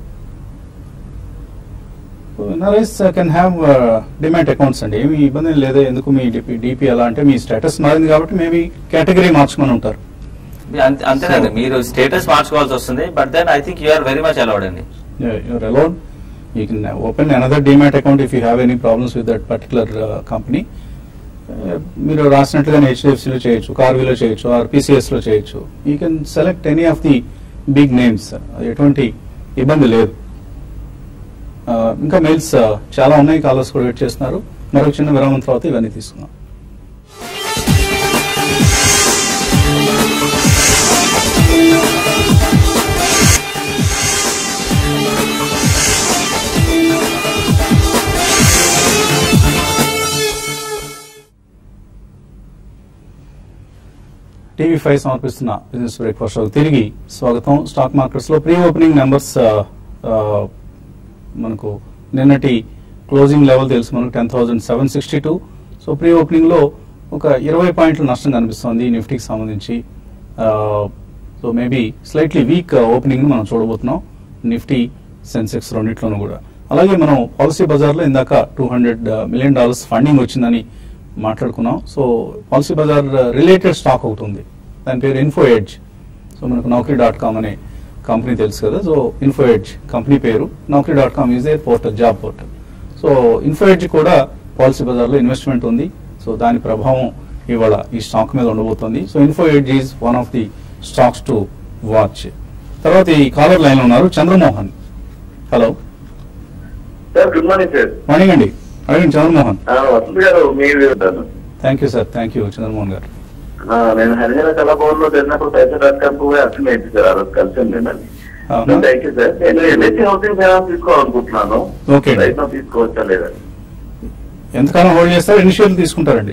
NRIs can have demat accounts అండి ఏమి ఇబ్బంది ఏం లేదు ఎందుకు మీ డిపి డిపి అలా అంటే మీ స్టేటస్ మారింది కాబట్టి మేబీ కేటగిరీ మార్చుకొని ఉంటారు అంతే- అంతేనండి మీరు స్టేటస్ మార్చుకోవాల్సి వస్తుంది but then I think you're very much allowed అండి Yeah, you're allowed. You can uh, open another demat account if you have any problems with that particular uh, company. Uh, మీరు రాసినట్లుగానే హెచ్డిఎఫ్సిలో చేయొచ్చు కార్వీలో చేయొచ్చు ఆర్ పీసీఎస్లో చేయొచ్చు you can select any of the big names ఎటువంటి ఇబ్బంది లేదు Uh, ఇంకా మెయిల్స్ చాలా ఉన్నాయి కాలర్స్ కూడా వెయిట్ చేస్తున్నారు మరొక చిన్న విరామం తర్వాత ఇవన్నీ తీసుకుందాం టీవీ ఫైవ్ సమర్పిస్తున్న బిజినెస్ బ్రేక్ఫాస్ట్ షోకి తిరిగి స్వాగతం స్టాక్ మార్కెట్స్ లో ప్రీ ఓపెనింగ్ నెంబర్స్ మనకు నిన్నటి క్లోజింగ్ లెవెల్ తెలుసు మనకు ten thousand seven sixty two so pre opening లో ఒక ఇరవై పాయింట్ల నష్టం కనిపిస్తోంది నిఫ్టీకి సంబంధించి so maybe slightly weak opening మనం చూడబోతున్నాం నిఫ్టీ సెన్సెక్స్ రెండిట్లోనూ కూడా అలాగే మనం పాలసీ బజార్లో ఇందాక two hundred million dollars funding వచ్చిందని మాట్లాడుకున్నాం so Policy Bazaar related stock ఒకటి ఉంది దాని పేరు ఇన్ఫో ఎడ్జ్ సో మనకు నౌకరీ డాట్ కామ్ అనే కంపెనీ తెలుసు కదా సో ఇన్ఫో ఎడ్జ్ కంపెనీ పేరు Naukri dot com is a portal job portal so Info Edge కూడా పాలసీ బజార్లో ఇన్వెస్ట్మెంట్ ఉంది సో దాని ప్రభావం ఇవాళ ఈ స్టాక్ మీద ఉండబోతోంది so Info Edge is one of the stocks to watch తర్వాత ఈ కాలర్ లైన్ ఉన్నారు Chandramohan hello sir good morning sir morning అండి అడగండి చంద్రమోహన్ వసంత్ గారు మీరు ఉంటాను thank you sir thank you Chandramohan garu నేను హరిజన కళాభవన్ లో జరిగినప్పుడు పైసా డాట్ కామ్ కూడా అర్థం అయింది సార్ ఆ రోజు కలిసాను నేను అవునా? థ్యాంక్ యూ సార్ నేను ఎల్ఐసి హౌసింగ్ ఫైనాన్స్ తీసుకోవాలనుకుంటున్నాను Okay. రైతు తీసుకోవచ్చా లేదా ఎంతకాలం హోల్డ్ చేస్తారు ఎన్ని షేర్లు తీసుకుంటారండి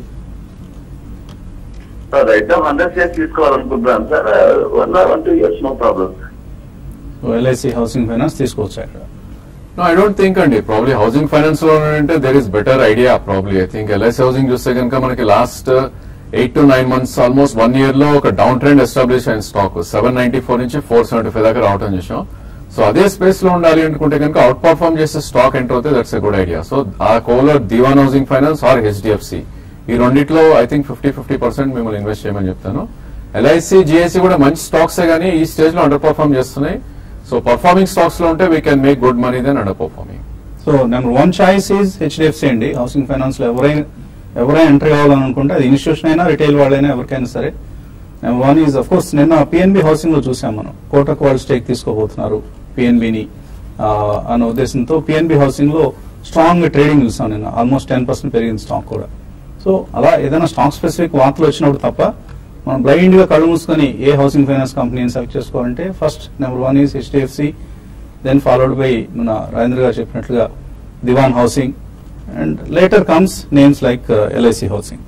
సార్ రైతు హండ్రెడ్ షేర్స్ తీసుకోవాలనుకుంటున్నాను sir one one two years no problem LIC housing finance తీసుకోవచ్చు అక్కడ No, I don't think అండి ప్రాబ్లీ హౌసింగ్ ఫైనాన్స్ లో అంటే there is better idea probably I think LIC housing చూస్తే కనుక మనకి last eight to nine months almost one year లో ఒక డౌన్ ట్రెండ్ ఎస్టాబ్లిష్ అయిన స్టాక్ సెవెన్ నైన్టీ ఫోర్ నుంచి ఫోర్ సెవెంటీ ఫైవ్ దాకా రావడం చూసాం సో అదే స్పేస్ లో ఉండాలి అనుకుంటే కనుక అవుట్ పర్ఫార్మ్ చేసే స్టాక్ ఎంటర్ అవుతే that's a good idea so ఆ కోలర్ Dewan housing finance or HDFC ఈ రెండిట్లో I think fifty fifty percent మిమ్మల్ని ఇన్వెస్ట్ చేయమని చెప్తాను ఎల్ఐసి జిఎస్సి కూడా మంచి స్టాక్స్ కానీ ఈ స్టేజ్ లో అండర్ పర్ఫార్మ్ చేస్తున్నాయి సో పర్ఫార్మింగ్ స్టాక్స్ లో ఉంటే we can make good money then under performing so number one choice is HDFC అండి హౌసింగ్ ఫైనాన్స్ లో ఎవరైనా ఎవరైనా ఎంటర్ కావాలని అనుకుంటే అది ఇన్స్టిట్యూషన్ అయినా రిటైల్ వాళ్ళైనా ఎవరికైనా సరే number one is of course నిన్న పిఎన్బి హౌసింగ్ లో చూసాం మనం కోటక్ వాళ్ళు స్టేక్ తీసుకోబోతున్నారు పిఎన్బిని అనే ఉద్దేశంతో పిఎన్బి హౌసింగ్ లో స్ట్రాంగ్ ట్రేడింగ్ చూసాం నిన్న ఆల్మోస్ట్ టెన్ పర్సెంట్ పెరిగింది స్టాక్ కూడా సో అలా ఏదైనా స్టాక్ స్పెసిఫిక్ వార్తలు వచ్చినప్పుడు తప్ప మనం బ్లైండ్ గా కళ్ళు మూసుకొని ఏ హౌసింగ్ ఫైనాన్స్ కంపెనీని సెలెక్ట్ చేసుకోవాలంటే first number one is HDFC then followed by మన రాజేంద్ర గారు చెప్పినట్లుగా Dewan housing and later comes names like LIC housing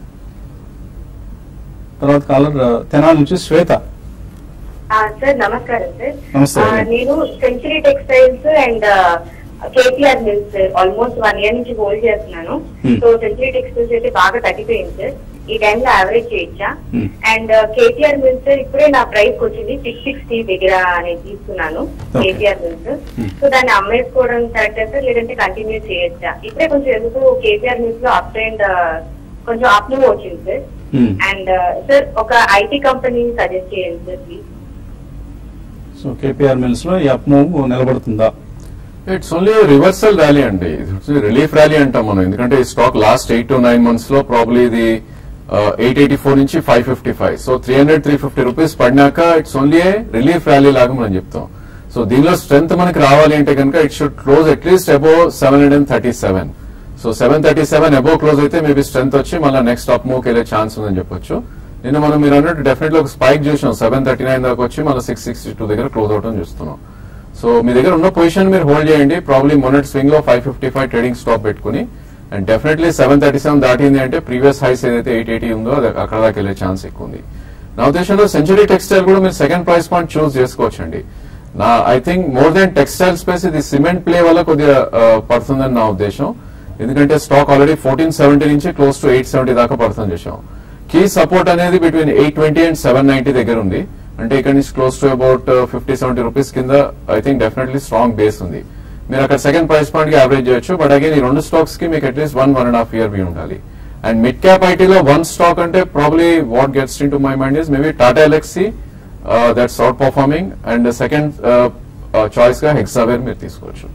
తర్వాత కాలర్ తెనాల నుంచి శ్వేత ఆ, సార్ నమస్కారం సార్ నమస్తే. ఆ, నేను century textiles and KTR mills almost one year నుంచి హోల్డ్ చేస్తున్నాను Hmm. సో సెంచరీ టెక్స్టైల్స్ అయితే బాగా తగ్గిపోయింది సార్ ఈ టైంలో యావరేజ్ చేయొచ్చా Hmm. అండ్ కేటీఆర్ మిల్స్ ఇప్పుడే నా ప్రైస్ వచ్చింది సిక్స్ సిక్స్టీ దగ్గర అనేది తీసుకున్నాను Okay. KTR mills Hmm. So దాన్ని అమ్మేసుకోవడం కరెక్ట్ సార్ లేదంటే కంటిన్యూ చేయొచ్చా ఇప్పుడే కొంచెం ఎందుకు కేటీఆర్ మిల్స్ లో అప్ అండ్ కొంచెం అప్ మూవ్ వచ్చింది సార్ Hmm. అండ్ సార్ ఒక ఐటీ కంపెనీ సజెస్ట్ చేయండి sir please so KPR mills లో ఈ అప్ మూవ్ నిలబడుతుందా ఇట్స్ ఓన్లీ రివర్సల్ ర్యాలీ అండి రిలీఫ్ ర్యాలీ అంటాం మనం ఎందుకంటే ఈ stock last eight to nine months లో ప్రాబ్లీ ఇది ఎయిట్ ఎయిటీ ఫోర్ నుంచి five fifty five so three hundred three fifty rupees పడినాక ఇట్స్ ఓన్లీ రిలీఫ్ ర్యాలీ లాగా మనం చెప్తాం సో దీనిలో స్ట్రెంత్ మనకి రావాలి అంటే కనుక it should close at least above seven hundred and thirty seven so seven thirty seven above close అయితే మేబీ స్ట్రెంత్ వచ్చి మళ్ళీ నెక్స్ట్ అప్ మూవ్కి వెళ్ళే ఛాన్స్ ఉందని చెప్పొచ్చు నిన్న మనం మీరు అన్నట్టు డెఫినెట్లీ ఒక స్పైక్ చూసాం సెవెన్ థర్టీ నైన్ దాకా వచ్చి మళ్ళీ సిక్స్ సిక్స్టీ టూ దగ్గర క్లోజ్ అవడం చూస్తున్నాం సో మీ దగ్గర ఉన్న పొజిషన్ మీరు హోల్డ్ చేయండి ప్రాబ్లీ మొన్నటి స్వింగ్ లో five fifty five trading stop పెట్టుకుని and definitely seven thirty seven దాటింది అంటే ప్రీవియస్ హైస్ ఏదైతే ఎయిట్ ఎయిటీ ఉందో అది అక్కడ దాకా వెళ్ళే ఛాన్స్ ఎక్కువ ఉంది నా ఉద్దేశంలో సెంచరీ టెక్స్టైల్ కూడా మీరు సెకండ్ ప్రైస్ పాయింట్ చూస్ చేసుకోవచ్చండి నా I think more then textile space ఇది సిమెంట్ ప్లే వల్ల కొద్దిగా ఆ, పడుతుందని నా ఉద్దేశం ఎందుకంటే స్టాక్ ఆల్రెడీ ఫోర్టీన్ సెవెంటీ నుంచి క్లోజ్ టు ఎయిట్ సెవెంటీ దాకా పడుతుంది చూసాం కీ సపోర్ట్ అనేది between eight twenty and seven ninety దగ్గర ఉంది అంటే ఇక్కడ నుంచి close to about fifty seventy rupees కింద I think definitely strong base ఉంది మీరు అక్కడ సెకండ్ ప్రైస్ పాయింట్ కి యావరేజ్ చేయొచ్చు బట్ అగైన్ ఈ రెండు స్టాక్స్ కి మీకు at least one one and half year view ఉండాలి అండ్ మిడ్ క్యాప్ ఐటీలో వన్ స్టాక్ అంటే probably what gets in to my mind is maybe Tata Elxsi that's out performing and second choice గా హెక్సావేర్ మీరు తీసుకోవచ్చు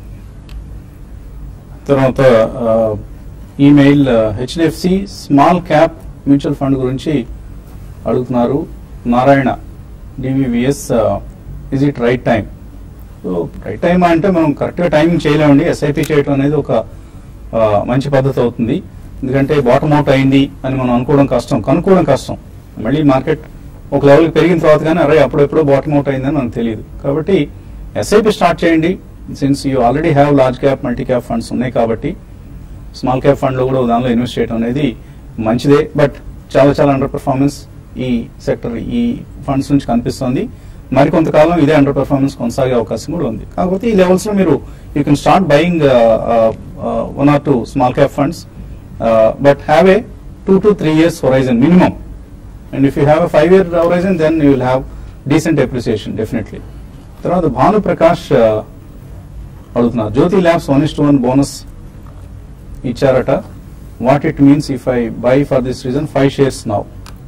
తర్వాత email HDFC small cap mutual fund గురించి అడుగుతున్నారు Narayana DVVS is it right time so right time అంటే మనం కరెక్ట్గా టైమింగ్ చేయలేమండి ఎస్ఐపి చేయడం అనేది ఒక ఆ, మంచి పద్ధతి అవుతుంది ఎందుకంటే బాటమ్ అవుట్ అయింది అని మనం అనుకోవడం కష్టం కనుక్కోవడం కష్టం మళ్ళీ మార్కెట్ ఒక లెవెల్కి పెరిగిన తర్వాత కానీ అరే అప్పుడెప్పుడో బాటమ్ అవుట్ అయిందని మనకు తెలియదు కాబట్టి ఎస్ఐపి స్టార్ట్ చేయండి since you already have large cap multi cap funds ఉన్నాయి కాబట్టి స్మాల్ క్యాప్ ఫండ్ లో కూడా దానిలో ఇన్వెస్ట్ చేయడం అనేది మంచిదే బట్ చాలా చాలా అండర్ పర్ఫార్మెన్స్ ఈ సెక్టర్ ఈ ఫండ్స్ నుంచి కనిపిస్తోంది మరి కొంతకాలం ఇదే అండర్ పర్ఫార్మెన్స్ కొనసాగే అవకాశం కూడా ఉంది కాకపోతే ఈ లెవెల్స్ లో మీరు you can start buying one or two small cap funds but have a two to three years horizon minimum and if you have a five year horizon then you will have decent appreciation definitely తర్వాత భాను ప్రకాష్ uh, అడుగుతున్నారు Jyothy labs one is to one bonus ఇచ్చారట what it means if I buy for this reason five shares now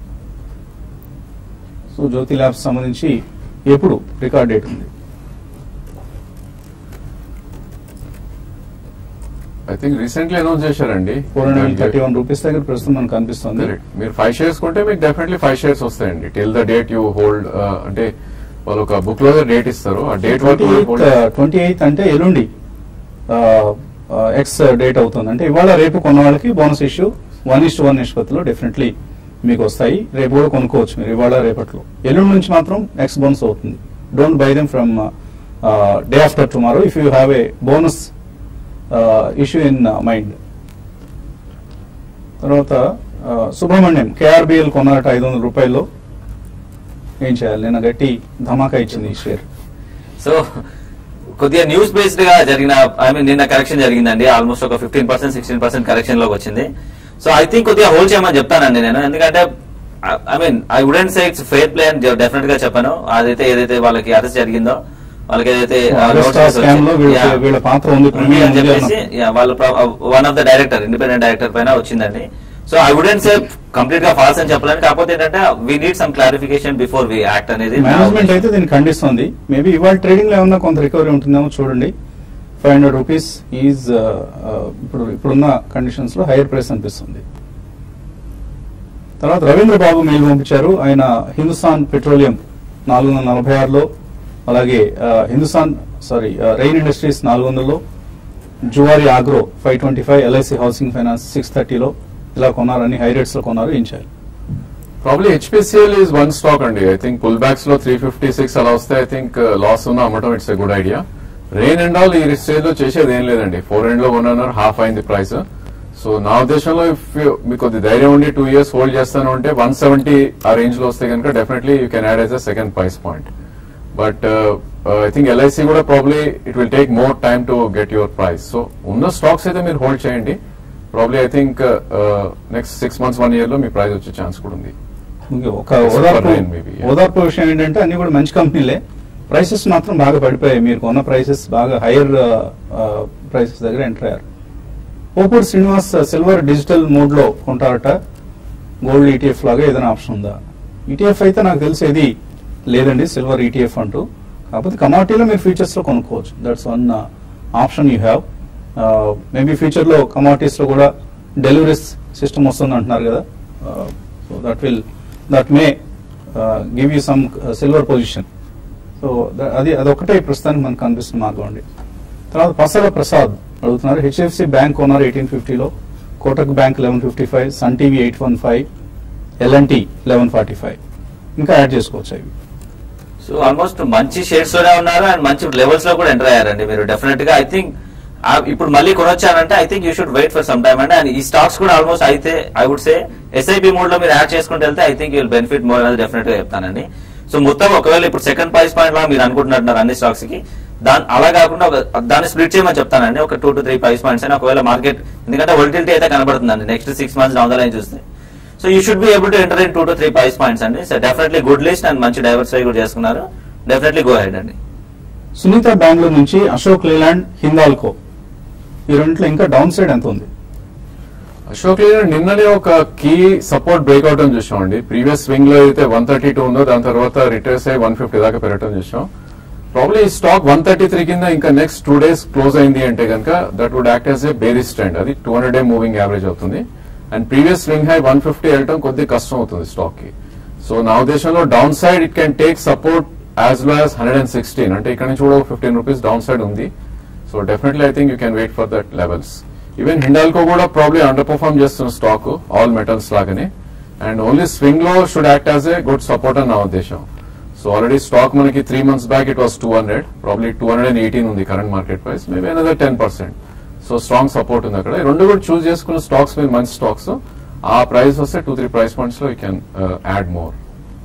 so Jyothy labs సంబంధించి ఎప్పుడు రికార్డ్ డేట్ ఉంది ఐ థింక్ రీసెంట్లీ అనౌన్స్ చేశారండి four hundred thirty one rupees దగ్గర ప్రస్తుతం మనకు కనిపిస్తుంది Correct. మీరు ఫైవ్ షేర్స్ కొంటే మీకు డెఫినెట్లీ ఫైవ్ షేర్స్ వస్తాయండి till the date you hold అంటే వాళ్ళు ఒక బుక్ లో డేట్ ఇస్తారు ఆ డేట్ వరకు twenty hold eighth twenty eighth అంటే ఎల్లుండి ఎక్స్ డేట్ అవుతుంది అంటే ఇవాళ రేపు కొన్న వాళ్ళకి bonus issue one is one నిష్పత్తిలో డెఫినెట్లీ మీకు వస్తాయి రేపు కూడా కొనుక్కోవచ్చు మీరు ఇవాళ రేపట్లో ఎల్లుండి నుంచి మాత్రం ఎక్స్ బోనస్ అవుతుంది don't buy them from day after tomorrow if you have a bonus issue in mind తర్వాత uh, సుబ్రహ్మణ్యం కేఆర్బిఎల్ కొన్నారట ఐదు వందల రూపాయల్లో ఏం చేయాలి నేను గట్టి ధమాకా ఇచ్చింది ఈ షేర్ సో కొద్దిగా న్యూస్ బేస్డ్ గా జరిగిన ఐ మీన్ నిన్న కరెక్షన్ జరిగిందండి ఆల్మోస్ట్ ఒక fifteen percent sixteen percent correction లోకి వచ్చింది సో ఐ థింక్ కొద్దిగా హోల్డ్ చేయమని చెప్తానండి నేను ఎందుకంటే I mean I wouldn't say it's fair play అని డెఫినెట్ గా చెప్పాను అదైతే ఏదైతే వాళ్ళకి అరెస్ట్ జరిగిందో వాళ్ళకి ఏదైతే ఆ, అరెస్ట్ notices స్కామ్ లో వచ్చాయి. వీళ్ళ Yeah. వీళ్ళ పాత్ర ఉంది ఉంది అని చెప్పేసి yeah, వాళ్ళ one of the director independent director పైన వచ్చిందండి so I wouldn't say complete గా ఫాల్స్ అని చెప్పలేను కాకపోతే ఏంటంటే we need some clarification before we act అనేది నా మేనేజ్మెంట్ ఉద్దేశం. అయితే దీన్ని ఖండిస్తుంది మేబీ ఇవాళ ట్రేడింగ్ లో ఏమన్నా కొంత రికవరీ ఉంటుందేమో చూడండి ఫైవ్ హండ్రెడ్ రూపీస్ ఈజ్ ఇప్పుడు ఇప్పుడున్న కండిషన్స్ లో హైయర్ ప్రైస్ అనిపిస్తుంది తర్వాత రవీంద్ర బాబు మెయిల్ పంపించారు ఆయన హిందుస్థాన్ పెట్రోలియం నాలుగు వందల నలభై ఆరులో అలాగే ఆ, హిందుస్థాన్ సారీ రెయిన్ ఇండస్ట్రీస్ నాలుగు వందలలో Zuari Agro five twenty five LIC housing Finance six థర్టీలో ఇలా కొన్నారని హై రేట్స్ లో కొన్నారు ఏం చేయాలి probably HPCL is one stock అండి ఐ థింక్ పుల్ బ్యాక్స్ లో త్రీ ఫిఫ్టీ సిక్స్ అలా వస్తే ఐ థింక్ లాస్ ఉన్న అమ్మటం it's a good idea rain and all ఈ స్టేజ్ లో చేసేది ఏం లేదండి ఫోర్ ఎండ్ లో కొన్నారు హాఫ్ అయింది ప్రైస్ సో నా ఉద్దేశంలో ఇఫ్ మీకు కొద్ది ధైర్యం ఉండి టూ ఇయర్స్ హోల్డ్ చేస్తాను అంటే వన్ సెవెంటీ ఆ రేంజ్ లో వస్తే కనుక definitely you can add as a second price point but I think LIC కూడా probably it will take more time to get your price so ఉన్న స్టాక్స్ అయితే మీరు హోల్డ్ చేయండి probably I think next six months one year లో మీ ప్రైస్ వచ్చే ఛాన్స్ కూడా ఉంది ఇంక ఒక Except for ఓదార్పు rain maybe, yeah. ఓదార్పు విషయం ఏంటంటే అన్ని కూడా మంచి కంపెనీలే ప్రైసెస్ మాత్రం బాగా పడిపోయాయి మీరు కొన్న ప్రైసెస్ బాగా హైయర్ ప్రైసెస్ దగ్గర ఎంటర్ అయ్యారు ఓపూర్ శ్రీనివాస్ సిల్వర్ డిజిటల్ మోడ్ లో కొంటారట గోల్డ్ ఈటీఎఫ్ లాగా ఏదైనా ఆప్షన్ ఉందా ఈటీఎఫ్ అయితే నాకు తెలిసేది లేదండి సిల్వర్ ఈటీఎఫ్ అంటూ కాకపోతే కమాడిటీలో మీరు ఫ్యూచర్స్ లో కొనుక్కోవచ్చు that's one option you have maybe future లో కమాడిటీస్ లో కూడా డెలివరీస్ సిస్టమ్ వస్తుంది అంటున్నారు కదా so that will that may give you some silver position so అది అదొకటే ప్రస్తుతానికి మనకు కనిపిస్తున్న మార్గం అండి తర్వాత పసల ప్రసాద్ అడుగుతున్నారు హెచ్ఎఫ్సి బ్యాంక్ ఓనర్ ఎయిటీన్ ఫిఫ్టీలో Kotak bank eleven fifty five Sun TV eight one five LNT eleven forty five ఇంకా యాడ్ చేసుకోవచ్చు అవి సో ఆల్మోస్ట్ మంచి షేడ్స్ లోనే ఉన్నారు అండ్ మంచి లెవెల్స్ లో కూడా ఎంటర్ అయ్యారండి మీరు డెఫినెట్ గా ఐ థింక్ ఇప్పుడు మళ్ళీ కొనొచ్చారంటే I think you should wait for some time అండి అండ్ ఈ స్టాక్స్ కూడా ఆల్మోస్ట్ అయితే I would say SIP mode లో మీరు యాడ్ చేసుకుంటూ వెళ్తే I think you'll benefit more అనేది డెఫినెట్ గా చెప్తానండి సో మొత్తం ఒకవేళ ఇప్పుడు సెకండ్ ప్రైస్ పాయింట్ లో మీరు అనుకుంటున్నారు అన్ని స్టాక్స్ కి దాని అలా కాకుండా ఒక దాన్ని స్ప్లిట్ చేయమని చెప్తానండి ఒక two to three price points అని ఒకవేళ మార్కెట్ ఎందుకంటే వొలిటిలిటీ అయితే కనబడుతుందండి next six months down the line చూస్తే so you should be able to enter in two to three price points అండి so definitely good list and మంచి డైవర్సిఫై కూడా చేసుకున్నారు డెఫినెట్లీ గో హెడ్ అండి సునీత బెంగళూరు నుంచి అశోక్ లేలాండ్ హిందాల్కో ఈ రెండింటిలో ఇంకా డౌన్ సైడ్ ఎంత ఉంది అశోక్ లేలాండ్ నిన్ననే ఒక కీ సపోర్ట్ బ్రేక్అవుట్ అని చూసామండి ప్రీవియస్ స్వింగ్ లో అయితే వన్ థర్టీ టూ ఉందో దాని తర్వాత రిటర్స్ అయ్యి వన్ ఫిఫ్టీ దాకా పెరగటం చూసాం ప్రాబ్లీ ఈ స్టాక్ వన్ థర్టీ త్రీ కింద ఇంకా నెక్స్ట్ టూ డేస్ క్లోజ్ అయింది అంటే కనుక that would act as a bearish trend అది two hundred day moving average అవుతుంది and previous swing high one fifty వెళ్ళటం కొద్దిగా కష్టం అవుతుంది స్టాక్ కి సో నా ఉద్దేశంలో downside it can take support as low as hundred and sixteen అంటే ఇక్కడ నుంచి కూడా ఫిఫ్టీన్ రూపీస్ డౌన్ సైడ్ ఉంది so definitely I think you can wait for that levels even Hindalco కూడా ప్రాబ్లీ అండర్ పర్ఫార్మ్ చేస్తున్న స్టాక్ ఆల్ మెటల్స్ లాగానే అండ్ ఓన్లీ స్వింగ్ లో should act as a good support అని నా ఉద్దేశం సో ఆల్రెడీ స్టాక్ మనకి three months back it was two hundred probably two hundred and eighteen ఉంది current market price maybe another ten percent so strong support ఉంది అక్కడ ఈ రెండు కూడా చూస్ చేసుకున్న స్టాక్స్ మీద మంచి స్టాక్స్ ఆ ప్రైస్ వస్తే టూ త్రీ ప్రైస్ పాయింట్స్ లో you can add more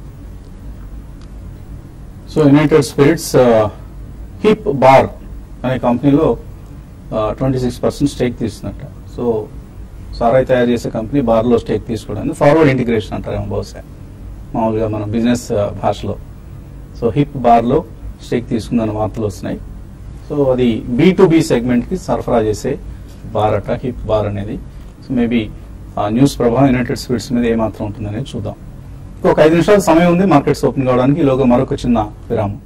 so United Spirits Hip Bar అనే కంపెనీలో ట్వంటీ సిక్స్ పర్సెంట్ స్టేక్ తీసుకున్నట్ట సో సారాయి తయారు చేసే కంపెనీ బార్లో స్టేక్ తీసుకోవడానికి ఫార్వర్డ్ ఇంటిగ్రేషన్ అంటారేమో బహుశా మామూలుగా మన బిజినెస్ భాషలో సో హిప్ బార్లో స్టేక్ తీసుకుందని వార్తలు వస్తున్నాయి సో అది బీ టు బి సెగ్మెంట్కి సరఫరా చేసే బార్ అట హిప్ బార్ అనేది సో మేబీ ఆ న్యూస్ ప్రభావం యునైటెడ్ స్పిరిట్స్ మీద ఏమాత్రం ఉంటుందనేది చూద్దాం ఒక ఐదు నిమిషాల సమయం ఉంది మార్కెట్స్ ఓపెన్ కావడానికి ఈలోగా మరొక చిన్న విరామం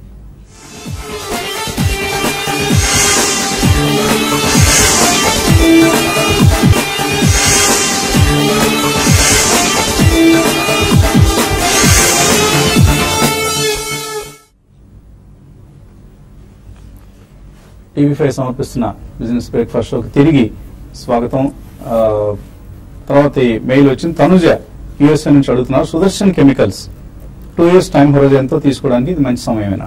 టీవీ ఫైవ్ సమర్పిస్తున్న బిజినెస్ బ్రేక్ఫాస్ట్ షోకి తిరిగి స్వాగతం ఆ, తర్వాత ఈ మెయిల్ వచ్చింది తనుజ యుఎస్ఏ నుంచి అడుగుతున్నారు Sudarshan Chemicals two years time హోరిజన్తో తీసుకోవడానికి ఇది మంచి సమయమేనా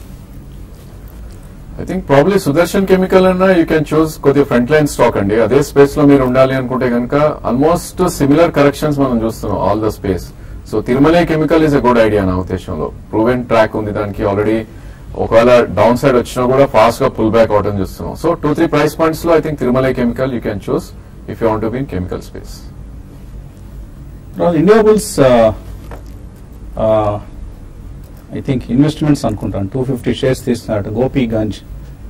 I think probably Sudarshan Chemical అన్న యూ కెన్ చూస్ కొద్దిగా ఫ్రంట్ లైన్ స్టాక్ అండి అదే స్పేస్ లో మీరు ఉండాలి అనుకుంటే కనుక ఆల్మోస్ట్ సిమిలర్ కరెక్షన్స్ మనం చూస్తున్నాం all the space so Thirumalai Chemical is a good idea నా ఉద్దేశంలో ప్రూవెన్ ట్రాక్ ఉంది దానికి ఆల్రెడీ ఒకవేళ డౌన్ సైడ్ వచ్చినా కూడా ఫాస్ట్ గా పుల్ బ్యాక్ అవటం చూస్తున్నాం so two three price points లో I think Thirumalai Chemical you can choose if you want to be in chemical space తర్వాత India Bulls I think investments అనుకుంటాను టూ ఫిఫ్టీ షేర్స్ తీసుకున్నట్టు గోపీగంజ్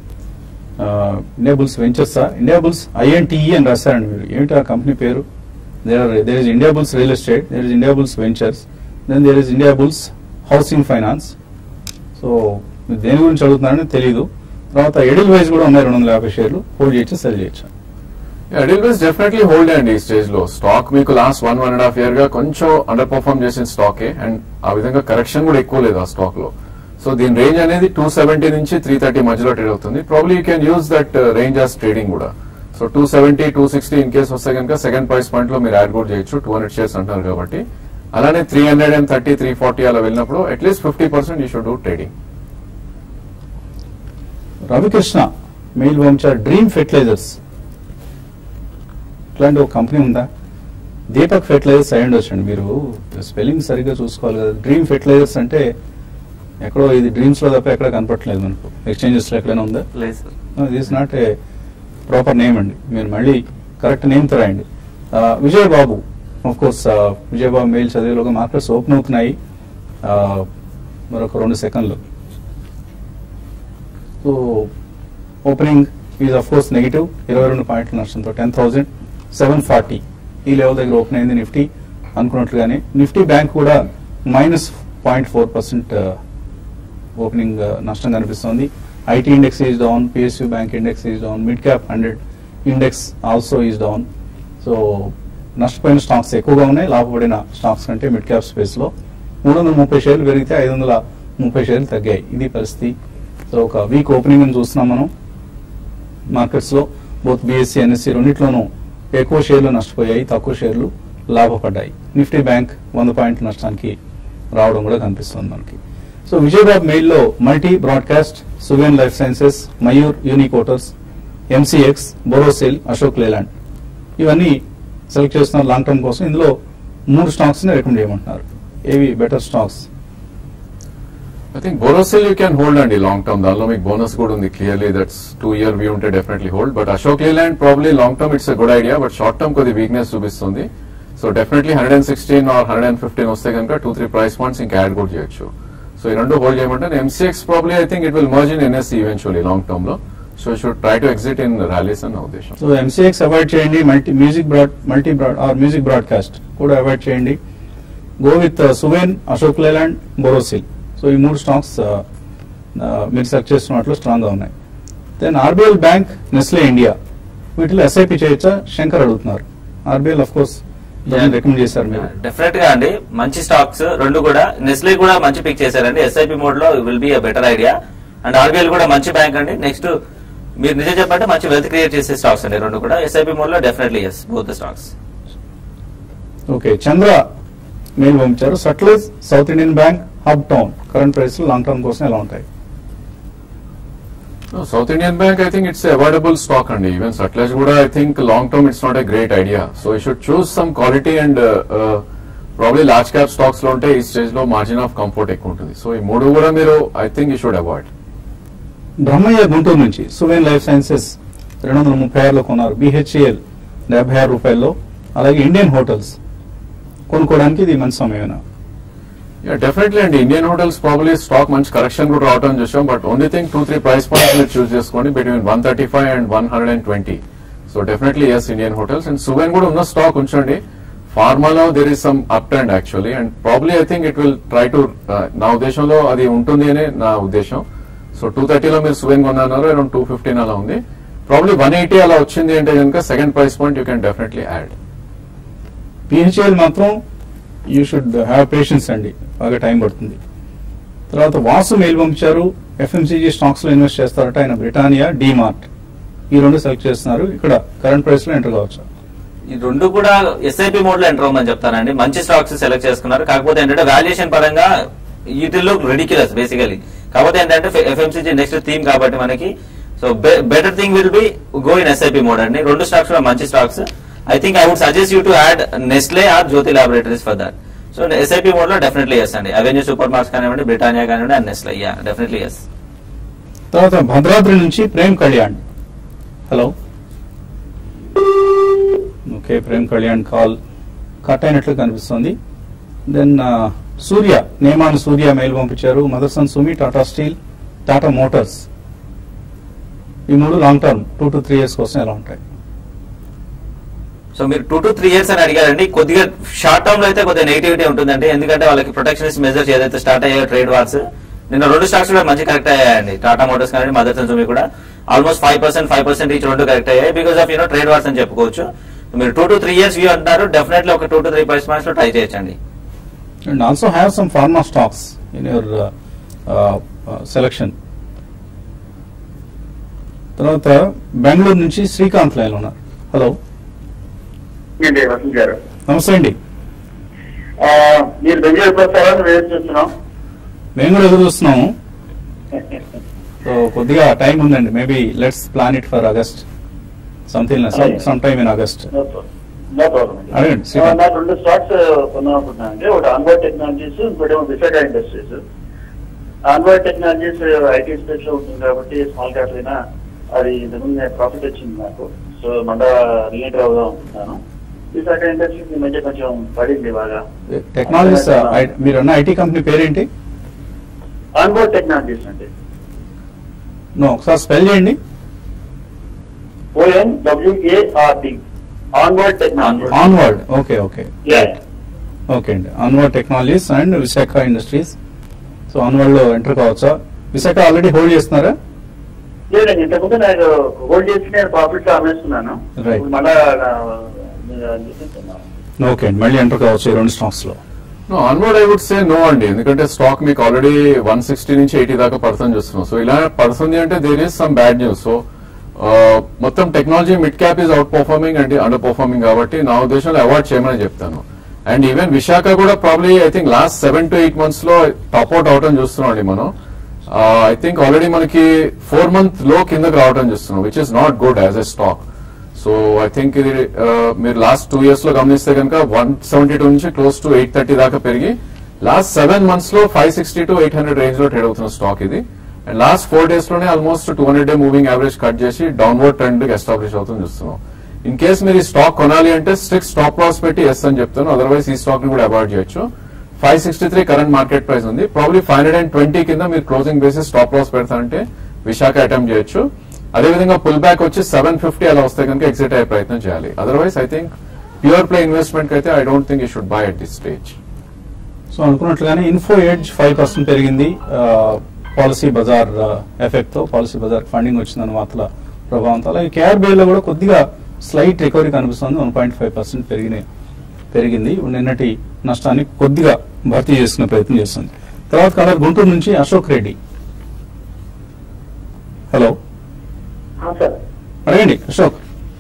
ఇండియా బుల్స్ వెంచర్సా ఇండియా బుల్స్ ఐఎన్టీఈ అని రాశారండి మీరు ఏమిటి ఆ కంపెనీ పేరు there are there is India Bulls Real Estate, there is India Bulls Ventures, then there is India Bulls Housing Finance. So మీరు దేని గురించి అడుగుతున్నారని తెలియదు తర్వాత ఎడిల్ వైజ్ కూడా ఉన్నాయి రెండు వందల యాభై షేర్లు హోల్డ్ చేయొచ్చు సెల్ చేయొచ్చు అడిల్వేస్ డెఫినెట్లీ హోల్డ్ అండి ఈ స్టేజ్ లో స్టాక్ మీకు last one one and half year గా కొంచెం అండర్ పర్ఫార్మ్ చేసిన స్టాక్ అండ్ ఆ విధంగా కరెక్షన్ కూడా ఎక్కువ లేదు ఆ స్టాక్ లో సో దీని రేంజ్ అనేది టూ సెవెంటీ నుంచి త్రీ థర్టీ మధ్యలో ట్రేడ్ అవుతుంది probably you can use that range as trading కూడా so two seventy two sixty in case వస్తే కనుక సెకండ్ ప్రైస్ పాయింట్ లో మీరు యాడ్ కూడా చేయొచ్చు టూ హండ్రెడ్ షేర్స్ అంటారు కాబట్టి అలానే three hundred and thirty three forty అలా వెళ్ళినప్పుడు at least fifty percent you should do trading Ravikrishna mail పంపించారు డ్రీమ్ ఫెర్టిలైజర్స్ ఇట్లాంటి ఒక కంపెనీ ఉందా దీపక్ ఫెర్టిలైజర్స్ అయ్యండి వచ్చండి మీరు స్పెల్లింగ్ సరిగ్గా చూసుకోవాలి కదా డ్రీమ్ ఫెర్టిలైజర్స్ అంటే ఎక్కడో ఇది డ్రీమ్స్ లో తప్ప ఎక్కడ కనపట్లేదు మనకు ఎక్స్చేంజెస్ లో ఎక్కడైనా ఉందా లేదు sir this not a proper name అండి మీరు మళ్ళీ కరెక్ట్ నేమ్ తో రాయండి Uh, Vijay Babu of course Vijay Babu mail చదివేలోగా మార్కెట్స్ ఓపెన్ అవుతున్నాయి Uh, మరొక రెండు సెకండ్లు so opening is of course negative ఇరవై రెండు పాయింట్ల నష్టంతో టెన్ థౌసండ్ సెవెన్ ఫార్టీ ఈ లెవెల్ దగ్గర ఓపెన్ అయింది నిఫ్టీ అనుకున్నట్లుగానే నిఫ్టీ బ్యాంక్ కూడా minus point four percent opening నష్టం కనిపిస్తోంది IT index is down PSU bank index is down mid cap hundred index also is down so నష్టపోయిన స్టాక్స్ ఎక్కువగా ఉన్నాయి లాభపడిన స్టాక్స్ కంటే మిడ్ క్యాప్ స్పేస్ లో మూడు వందల ముప్పై షేర్లు పెరిగితే ఐదు వందల ముప్పై షేర్లు తగ్గాయి ఇది పరిస్థితి సో ఒక వీక్ ఓపెనింగ్ అని చూస్తున్నాం మనం మార్కెట్స్ లో బోత్ బీఎస్సీ ఎన్ఎస్సీ రెండిట్లోనూ ఎక్కువ షేర్లు నష్టపోయాయి తక్కువ షేర్లు లాభపడ్డాయి నిఫ్టీ బ్యాంక్ వంద పాయింట్ల నష్టానికి రావడం కూడా కనిపిస్తుంది మనకి సో విజయబాబు మెయిల్లో multi broadcast Suven Life Sciences Mayur Uniquoters MCX Borosil Ashok Leyland ఇవన్నీ సెలెక్ట్ చేస్తున్నారు లాంగ్ టర్మ్ కోసం ఇందులో మూడు స్టాక్స్ ని రికమెండ్ చేయమంటున్నారు ఏవి better stocks I think Borosil you can hold అండి లాంగ్ టర్మ్ దానిలో మీకు బోనస్ కూడా ఉంది clearly that's two year view ఉంటే definitely hold but Ashok Leyland probably long term it's good idea but short term కొద్ది వీక్నెస్ చూపిస్తుంది so definitely hundred and sixteen or hundred and fifteen వస్తే కనుక టూ త్రీ ప్రైస్ పాయింట్స్ ఇంకా యాడ్ కూడా చేయొచ్చు సో ఈ రెండు హోల్డ్ చేయమంటే MCX probably I think it will merge in NSC eventually long term లో so should try to exit in rallies అని నా ఉద్దేశం సో ఎంసీఎక్స్ అవాయిడ్ చేయండి multi music broad multi broad or music broadcast కూడా అవాయిడ్ చేయండి go with Suven Ashok Leyland Borosil so ఈ మూడు స్టాక్స్ మీరు సెర్చ్ చేస్తున్నట్లు స్ట్రాంగ్ గా ఉన్నాయి then RBL bank Nestle India వీటిలో ఎస్ఐపి చేయొచ్చా శంకర్ అడుగుతున్నారు ఆర్బిఎల్ అఫ్ కోర్స్ రికమెండ్ చేశారు మీరు డెఫినెట్ గా అండి మంచి స్టాక్స్ రెండు కూడా నెస్లే కూడా మంచి పిక్ చేశారండి ఎస్ఐపి మోడ్ లో will be a better idea and RBL కూడా మంచి బ్యాంక్ అండి నెక్స్ట్ మీరు నిజం చెప్పంటే మంచి వెల్త్ క్రియేట్ చేసే స్టాక్స్ అండి రెండు కూడా ఎస్ఐపి మోడ్ లో definitely yes both stocks okay Chandra mail పంపించారు Sutlej South Indian Bank Hubtown current price long term కోసం ఎలా ఉంటాయి South Indian Bank I think it's avoidable stock అండి ఈవెన్ సట్లెజ్ కూడా I think long term it's not a great idea so you should choose some quality and probably large cap stocks లో ఉంటే ఈ స్టేజ్ లో మార్జిన్ ఆఫ్ కంఫర్ట్ ఎక్కువ ఉంటుంది సో ఈ మూడు కూడా మీరు I think you should avoid Brahmaiah Guntur నుంచి సువేన్ లైఫ్ సైన్సెస్ రెండు వందల ముప్పై ఆరులో కొన్నారు బిహెచ్ఏఎల్ డెబ్బై ఆరు రూపాయల్లో అలాగే ఇండియన్ హోటల్స్ కొనుక్కోవడానికి ఇది మంచి సమయమేనా డెఫినెట్లీ అండి ఇండియన్ హోటల్స్ ప్రాబ్లీ స్టాక్ మంచి కరెక్షన్ కూడా రావడం చూసాం but only thing two three price points మీరు చూస్ చేసుకోండి between one thirty five and one hundred and twenty so definitely yes Indian Hotels and Suven కూడా ఉన్న స్టాక్ ఉంచండి ఫార్మాలో there is some uptrend actually and probably I think it will try to నా ఉద్దేశంలో అది ఉంటుంది అనే నా ఉద్దేశం సో టూ థర్టీలో మీరు సువెన్ కొన్నారు అరౌండ్ టూ ఫిఫ్టీన్ అలా ఉంది ప్రాబ్లీ వన్ ఎయిటీ అలా వచ్చింది అంటే కనుక second price point you can definitely add PHL మాత్రం యూ షుడ్ హ్యావ్ పేషెన్స్ అండి బాగా టైం పడుతుంది తర్వాత వాసు మెయిల్ పంపించారు ఎఫ్ఎంసీజీ స్టాక్స్ లో ఇన్వెస్ట్ చేస్తారట ఆయన బ్రిటానియా డీమార్ట్ ఈ రెండు సెలెక్ట్ చేస్తున్నారు ఇక్కడ కరెంట్ ప్రైస్ లో ఎంటర్ కావచ్చు ఈ రెండు కూడా ఎస్ఐపి మోడ్ లో ఎంటర్ అవ్వమని చెప్తానండి మంచి స్టాక్స్ సెలెక్ట్ చేసుకున్నారు కాకపోతే ఏంటంటే వాల్యుయేషన్ పరంగా వీటిల్లో రెడిక్యులస్ బేసికలీ కాకపోతే ఏంటంటే ఎఫ్ఎంసీజీ నెక్స్ట్ థీమ్ కాబట్టి మనకి so better thing will be go in SIP mode అండి రెండు స్టాక్స్ కూడా మంచి stocks I think I would suggest you to add Nestle or Jyothy Laboratories for that so SIP mode లో డెఫినెట్లీ ఎస్ అండి అవెన్యూ సూపర్ మార్క్స్ కానివ్వండి బ్రిటానియా కానివ్వండి and Nestle yeah definitely yes తర్వాత భద్రాద్రి నుంచి Prem Kalyan hello okay Prem Kalyan call cut అయినట్లు కనిపిస్తుంది దెన్ సూర్య నేమాన్ సూర్య మెయిల్ పంపించారు Motherson Sumi Tata Steel Tata Motors ఈ మూడు long term two to three years కోసం ఎలా ఉంటాయి సో మీరు టూ టు త్రీ ఇయర్స్ అని అడిగారండి కొద్దిగా షార్ట్ టర్మ్ లో అయితే కొద్దిగా నెగిటివిటీ ఉంటుందండి ఎందుకంటే వాళ్ళకి ప్రొటెక్షనిస్ట్ మెజర్స్ ఏదైతే స్టార్ట్ అయ్యాయో ట్రేడ్ వార్స్ నిన్న రెండు స్టాక్స్ కూడా మంచి కరెక్ట్ అయ్యాయండి టాటా మోటార్స్ కానీ మదర్ సన్సూమి కూడా almost five percent five percent each రెండు కరెక్ట్ అయ్యాయి because of you know trade wars అని చెప్పుకోవచ్చు మీరు two to three years view అంటారు డెఫినెట్లీ ఒక two to three price points లో ట్రై చేయొచ్చండి and also have some pharma stocks in your selection తర్వాత బెంగళూరు నుంచి శ్రీకాంత్ లైన్ ఉన్నారు హలో ఏంటి వసంత్ గారు నమస్తే అండి ఆ, మీరు బెంగళూరు ఎప్పుడు వస్తారని వెయిట్ చేస్తున్నాం మేము కూడా ఎదురు చూస్తున్నాము సో కొద్దిగా టైం ఉందండి maybe let's plan it for August something some time in August no problem అడగండి, శ్రీకాంత్. నాకు రెండు స్టాక్స్ కొన్నాం అనుకుంటున్నాను అండి ఒకటి ఆన్వర్డ్ టెక్నాలజీస్ ఇంకోటేమో Visakha industries onward technologies IT space లో ఉంటుంది కాబట్టి స్మాల్ క్యాప్ అయినా అది ఇంతకుముందు ప్రాఫిట్ వచ్చింది నాకు సో మండ రిలేట్ అవుదాం అనుకుంటున్నాను విశాఖ ఇండస్ట్రీస్ ఈ మధ్య కొంచెం పడింది బాగా టెక్నాలజీస్ మీరున్న ఐటీ కంపెనీ పేరేంటి ఆన్వర్డ్ టెక్నాలజీస్ అండి నో ఒకసారి స్పెల్ చేయండి O N W A R D onward technology onward okay okay okay అండి onward technologies and Visakha industries so onward లో ఎంటర్ కావచ్చా విశాఖ ఆల్రెడీ హోల్డ్ చేస్తున్నారా లేదండి ఇంతకుముందు నేను హోల్డ్ చేసి నేను ప్రాఫిట్ లో అమ్మేస్తున్నాను Right. ఇప్పుడు మళ్ళా నా- తీసుకుంటున్నాను. ఓకే అండి మళ్ళీ ఎంటర్ కావచ్చు ఈ రెండు స్టాక్స్ లో no onward I would say no అండి ఎందుకంటే స్టాక్ మీకు ఆల్రెడీ వన్ సిక్స్టీ నుంచి ఎయిటీ దాకా పడుతుంది చూస్తున్నాం సో ఇలా పడుతుంది అంటే there is some bad news so మొత్తం technology mid cap is out performing and underperforming కాబట్టి నా ఉద్దేశంలో అవాయిడ్ చేయమని చెప్తాను అండ్ ఈవెన్ విశాఖ కూడా probably I think last seven to eight months లో టాప్ అవుట్ అవటం చూస్తున్నాం అండి మనం ఐ థింక్ ఆల్రెడీ మనకి ఫోర్ మంత్ లో కిందకి రావటం చూస్తున్నాం which is not good as a stock so I think ఇది ఆ, మీరు లాస్ట్ టూ ఇయర్స్ లో గమనిస్తే కనుక వన్ సెవెంటీ టూ నుంచి క్లోజ్ టు ఎయిట్ థర్టీ దాకా పెరిగి లాస్ట్ సెవెన్ మంత్స్ లో five sixty to eight hundred range లో ట్రేడ్ అవుతున్న స్టాక్ ఇది అండ్ లాస్ట్ ఫోర్ డేస్ లోనే almost two hundred day moving average cut చేసి డౌన్వర్డ్ ట్రెండ్ ఎస్టాబ్లిష్ అవుతుంది చూస్తున్నాం ఇన్ కేస్ మీరు ఈ స్టాక్ కొనాలి అంటే స్ట్రిక్ట్ స్టాప్ లాస్ పెట్టి ఎస్ అని చెప్తాను అదర్వైజ్ ఈ స్టాక్ ని కూడా అవాయిడ్ చేయొచ్చు five sixty three current market price ఉంది probably five hundred and twenty కింద మీరు క్లోజింగ్ బేసిస్ స్టాప్ లాస్ పెడతారంటే విశాఖ అటెంప్ట్ చేయొచ్చు అదేవిధంగా పుల్ బ్యాక్ వచ్చి సెవెన్ ఫిఫ్టీ అలా వస్తే కనుక ఎగ్జిట్ అయ్యే ప్రయత్నం చేయాలి otherwise I think pure play investment అయితే I don't think you should buy at this stage so అనుకున్నట్లుగానే ఇన్ఫో ఎడ్జ్ ఫైవ్ పర్సెంట్ పెరిగింది పాలసీ బజార్ ఎఫెక్ట్ తో పాలసీ బజార్ ఫండింగ్ వచ్చిందని వార్తల ప్రభావంతో అలాగే KRBI లో కూడా కొద్దిగా స్లైట్ రికవరీ కనిపిస్తుంది వన్ పాయింట్ ఫైవ్ పర్సెంట్ పెరిగినాయి పెరిగింది నిన్నటి నష్టాన్ని కొద్దిగా భర్తీ చేసుకునే ప్రయత్నం చేస్తుంది తర్వాత కలర్ గుంటూరు నుంచి అశోక్ రెడ్డి హలో ఆ, సార్ అడగండి అశోక్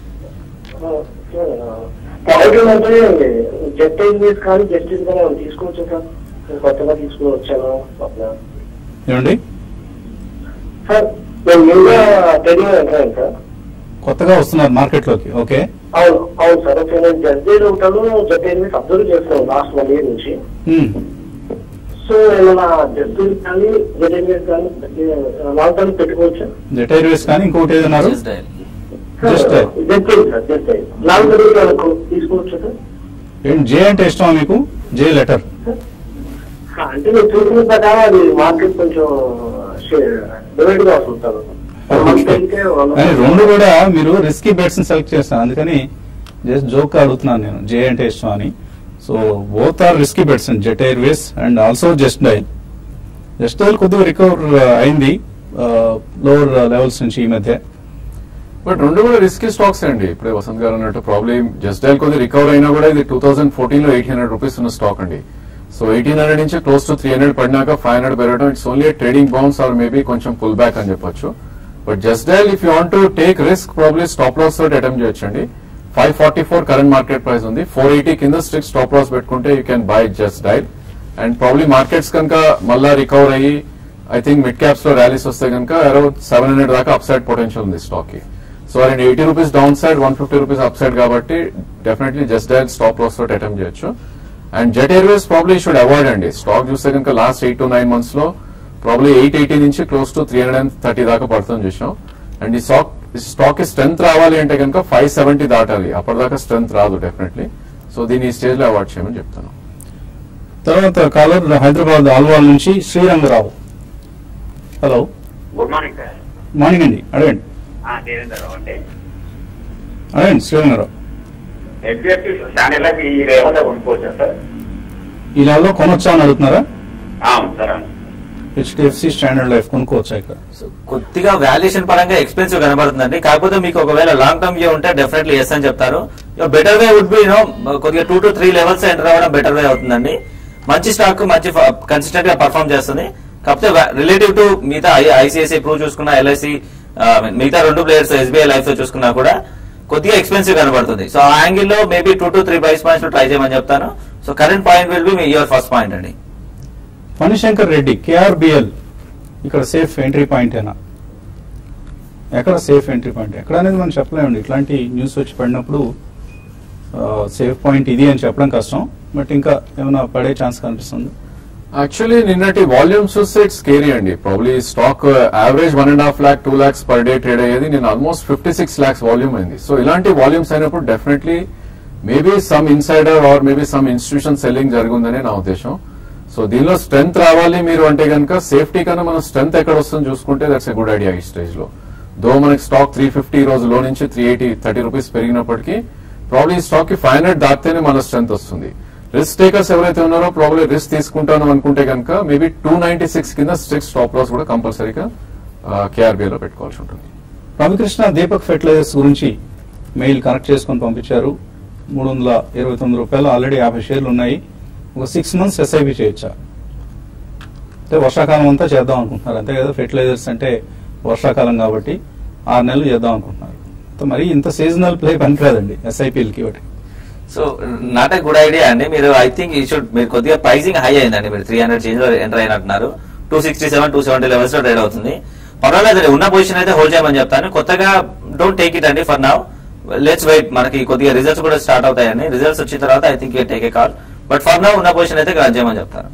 క్వాలిటీ అంటే జెట్ ఇంగ్లీష్ కానీ జస్టిస్ కానీ అవి తీసుకోవచ్చు సార్ నేను కొత్తగా తీసుకోవచ్చాను అట్లా ఏమండి సార్ నేను ముందుగా తెలియదు అంటాను సార్ కొత్తగా వస్తున్నారు మార్కెట్ లోకి ఓకే అవును అవును సార్ ఓకే నేను జడ్జీలు ఉంటాను జెట్ ఇంగ్లీష్ అబ్జర్వ్ చేస్తున్నాను లాస్ట్ వన్ ఇయర్ నుంచి హ్మ్. సో ఏమైనా జడ్జీలు కానీ జెట్ ఇంగ్లీష్ కానీ లాంగ్ టర్మ్ పెట్టుకోవచ్చా జెట్ ఎయిర్వేస్ కానీ ఇంకోటి ఏదన్నారు Just dial. Just Jet sir Jet long term తీసుకోవచ్చు సార్ ఏంటి జే అంటే ఇష్టమా మీకు జే లెటర్ అంటే నేను చూసిన ప్రకారం అది మార్కెట్ కొంచెం డివైడ్ గా వస్తుంది సార్ కానీ రెండు కూడా మీరు రిస్కీ బెట్స్ సెలెక్ట్ చేస్తాను అందుకని జస్ట్ జోక్ అడుగుతున్నాను నేను జే అంటే ఇష్టం అని so both are risky bets and Jet Airways and also Just Dial Just Dial కొద్దిగా రికవర్ అయింది లోవర్ లెవెల్స్ నుంచి ఈ మధ్య బట్ రెండు కూడా రిస్కీ స్టాక్స్ అండి ఇప్పుడే వసంత్ గారు అన్నట్టు ప్రాబ్లమ్ జస్ట్ డైల్ కొద్ది రికవర్ అయినా కూడా ఇది టూ థౌసండ్ ఫోర్టీన్ లో ఎయిట్ హండ్రెడ్ రూపీస్ ఉన్న స్టాక్ అండి సో ఎయిటీన్ హండ్రెడ్ నుంచి క్లోజ్ టు త్రీ హండ్రెడ్ పడినాక ఫైవ్ హండ్రెడ్ పెరగడం it's only trading bounce or maybe కొంచెం పుల్ బ్యాక్ అని చెప్పొచ్చు but Just Dial if you want to take risk probably stop loss తోటి అటెంప్ట్ చేయొచ్చండి five forty four current market price ఉంది ఫోర్ ఎయిటీ కింద స్ట్రిక్ట్ స్టాప్ లాస్ పెట్టుకుంటే you can buy Just Dial and probably markets కనుక మళ్ళా రికవర్ అయ్యి ఐ థింక్ మిడ్ క్యాప్స్ లో ర్యాలీస్ వస్తే కనుక అరౌండ్ సెవెన్ హండ్రెడ్ దాకా అప్ సైడ్ పొటెన్షియల్ ఉంది స్టాక్ కి so and eighty rupees down side one fifty rupees up side కాబట్టి definitely Just Dial stop loss తోటి అటెంప్ట్ చేయొచ్చు and Jet Airways probably should avoid అండి స్టాక్ చూస్తే కనుక last eight to nine months లో ప్రాబ్లీ ఎయిట్ ఎయిటీ నుంచి close to three hundred and thirty దాకా పడుతుంది చూసాం అండ్ ఈ స్టాక్ స్టాక్ కి స్ట్రెంత్ రావాలి అంటే కనుక ఫైవ్ సెవెంటీ దాటాలి అప్పటిదాకా స్ట్రెంత్ రాదు డెఫినెట్లీ సో దీన్ని ఈ స్టేజ్ లో అవాయిడ్ చేయమని చెప్తాను తర్వాత కాలర్ హైదరాబాద్ ఆల్వాల్ నుంచి Srirangarao hello good morning sir morning అండి అడగండి దేవేంద్రరావు అండి అడగండి శ్రీరంగరావు హెచ్డిఎఫ్సి స్టాండర్డ్ లైఫ్ ఈ లెవెల్లో కొనుక్కోవచ్చా సార్ ఈ లెవెల్లో కొనొచ్చా అని అడుగుతున్నారా అవును సార్ అవును హెచ్డిఎఫ్సి స్టాండర్డ్ లైఫ్ కొనుక్కోవచ్చా ఇక్కడ సో కొద్దిగా వాల్యుయేషన్ పరంగా ఎక్స్పెన్సివ్ కనబడుతుందండి కాకపోతే మీకు ఒకవేళ లాంగ్ టర్మ్ వ్యూ ఉంటే డెఫినెట్లీ ఎస్ అని చెప్తారు better way would be no కొద్దిగా two to three levels enter అవ్వడం బెటర్ వే అవుతుందండి మంచి స్టాక్ మంచి కన్సిస్టెంట్ గా పర్ఫామ్ చేస్తుంది కాకపోతే రిలేటివ్ టు మిగతా ఐసిఐసిఐ ప్రూవ్ చూసుకున్నా ఎల్ఐసి మిగతా రెండు ప్లేయర్స్ ఎస్బీఐ లైఫ్ లో చూసుకున్నా కూడా కొద్దిగా ఎక్స్పెన్సివ్ కనబడుతుంది సో ఆ యాంగిల్ లో maybe two to three price points లో ట్రై చేయమని చెప్తాను so current point will be your first point అండి ఫణిశంకర్ రెడ్డి కేఆర్బిఎల్ ఇక్కడ సేఫ్ ఎంట్రీ పాయింట్ ఏనా ఎక్కడ సేఫ్ ఎంట్రీ పాయింట్ ఎక్కడ అనేది మనం చెప్పలేమండి ఇట్లాంటి న్యూస్ వచ్చి పడినప్పుడు సేఫ్ పాయింట్ ఇది అని చెప్పడం కష్టం బట్ ఇంకా ఏమైనా పడే ఛాన్స్ కనిపిస్తుంది యాక్చువల్లీ నిన్నటి వాల్యూమ్ చూస్తే ఇట్స్ స్కేరీ అండి probably stock average one and half lakh two lakhs per day trade అయ్యేది నేను almost fifty six lakhs volume అయింది సో ఇలాంటి వాల్యూమ్స్ అయినప్పుడు definitely maybe some insider or maybe some institution selling జరిగిందని నా ఉద్దేశం సో దీనిలో స్ట్రెంత్ రావాలి మీరు అంటే కనుక సేఫ్టీ కన్నా మనం స్ట్రెంత్ ఎక్కడ వస్తుందో చూసుకుంటే దట్స్ ఎ గుడ్ ఐడియా ఈ స్టేజ్ లో దో మనకి స్టాక్ త్రీ ఫిఫ్టీ రోజు లో నుంచి త్రీ ఎయిటీ థర్టీ రూపీస్ పెరిగినప్పటికీ ప్రాబ్లీ ఈ స్టాక్ కి ఫైవ్ హండ్రెడ్ దాటితేనే మన స్ట్రెంత్ వస్తుంది రిస్క్ టేకర్స్ ఎవరైతే ఉన్నారో ప్రాబ్లీ రిస్క్ తీసుకుంటాను అనుకుంటే కనుక మేబీ టూ నైన్టీ సిక్స్ కింద స్ట్రిక్ట్ స్టాప్ లాస్ కూడా కంపల్సరీగా కేఆర్బీఐ లో పెట్టుకోవాల్సి ఉంటుంది రవికృష్ణ దీపక్ ఫెర్టిలైజర్స్ గురించి మెయిల్ కనెక్ట్ చేసుకొని పంపించారు మూడు వందల ఇరవై తొమ్మిది రూపాయలు ఆల్రెడీ యాభై షేర్లు ఉన్నాయి ఒక సిక్స్ మంత్స్ ఎస్ఐపి చేయొచ్చా అంటే వర్షాకాలం అంతా చేద్దాం అనుకుంటున్నారు అంతే కదా ఫెర్టిలైజర్స్ అంటే వర్షాకాలం కాబట్టి ఆరు నెలలు చేద్దాం అనుకుంటున్నారు సో మరి ఇంత సీజనల్ ప్లే పనికిరాదండి ఎస్ఐపీలకి ఒకటి so not a good idea అండి మీరు ఐ థింక్ ఈ షుడ్ మీరు కొద్దిగా ప్రైసింగ్ హై అయిందండి మీరు త్రీ హండ్రెడ్ చేంజ్ లో ఎంటర్ అయినట్టున్నారు two sixty seven two seventy levels లో ట్రేడ్ అవుతుంది పర్వాలేదు ఉన్న పొజిషన్ అయితే హోల్డ్ చేయమని చెప్తాను కొత్తగా డోంట్ టేక్ ఇట్ అండి ఫర్ నౌ లెట్స్ వెయిట్ మనకి కొద్దిగా రిజల్ట్స్ కూడా స్టార్ట్ అవుతాయండి రిజల్ట్స్ వచ్చిన తర్వాత I think take a call but for now ఉన్న పొజిషన్ అయితే రన్ చేయమని చెప్తాను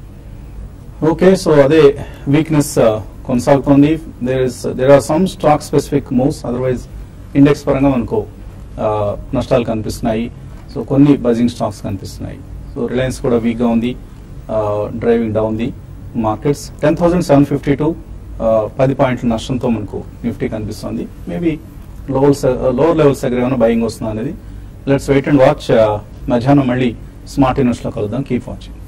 ఓకే సో అదే వీక్నెస్ కొనసాగుతోంది there is there are some stock specific moves otherwise index పరంగా మనకు ఆ, నష్టాలు కనిపిస్తున్నాయి సో కొన్ని బజింగ్ స్టాక్స్ కనిపిస్తున్నాయి సో రిలయన్స్ కూడా వీక్ గా ఉంది driving down the markets ten thousand seven fifty two పది పాయింట్ల నష్టంతో మనకు నిఫ్టీ కనిపిస్తుంది మేబీ లోవర్ లోవర్ లెవెల్స్ దగ్గర ఏమైనా బయింగ్ వస్తుందా అనేది లెట్స్ వెయిట్ అండ్ వాచ్ మధ్యాహ్నం మళ్ళీ స్మార్ట్ ఇన్వెస్ట్ లో కలుద్దాం కీప్ వాచింగ్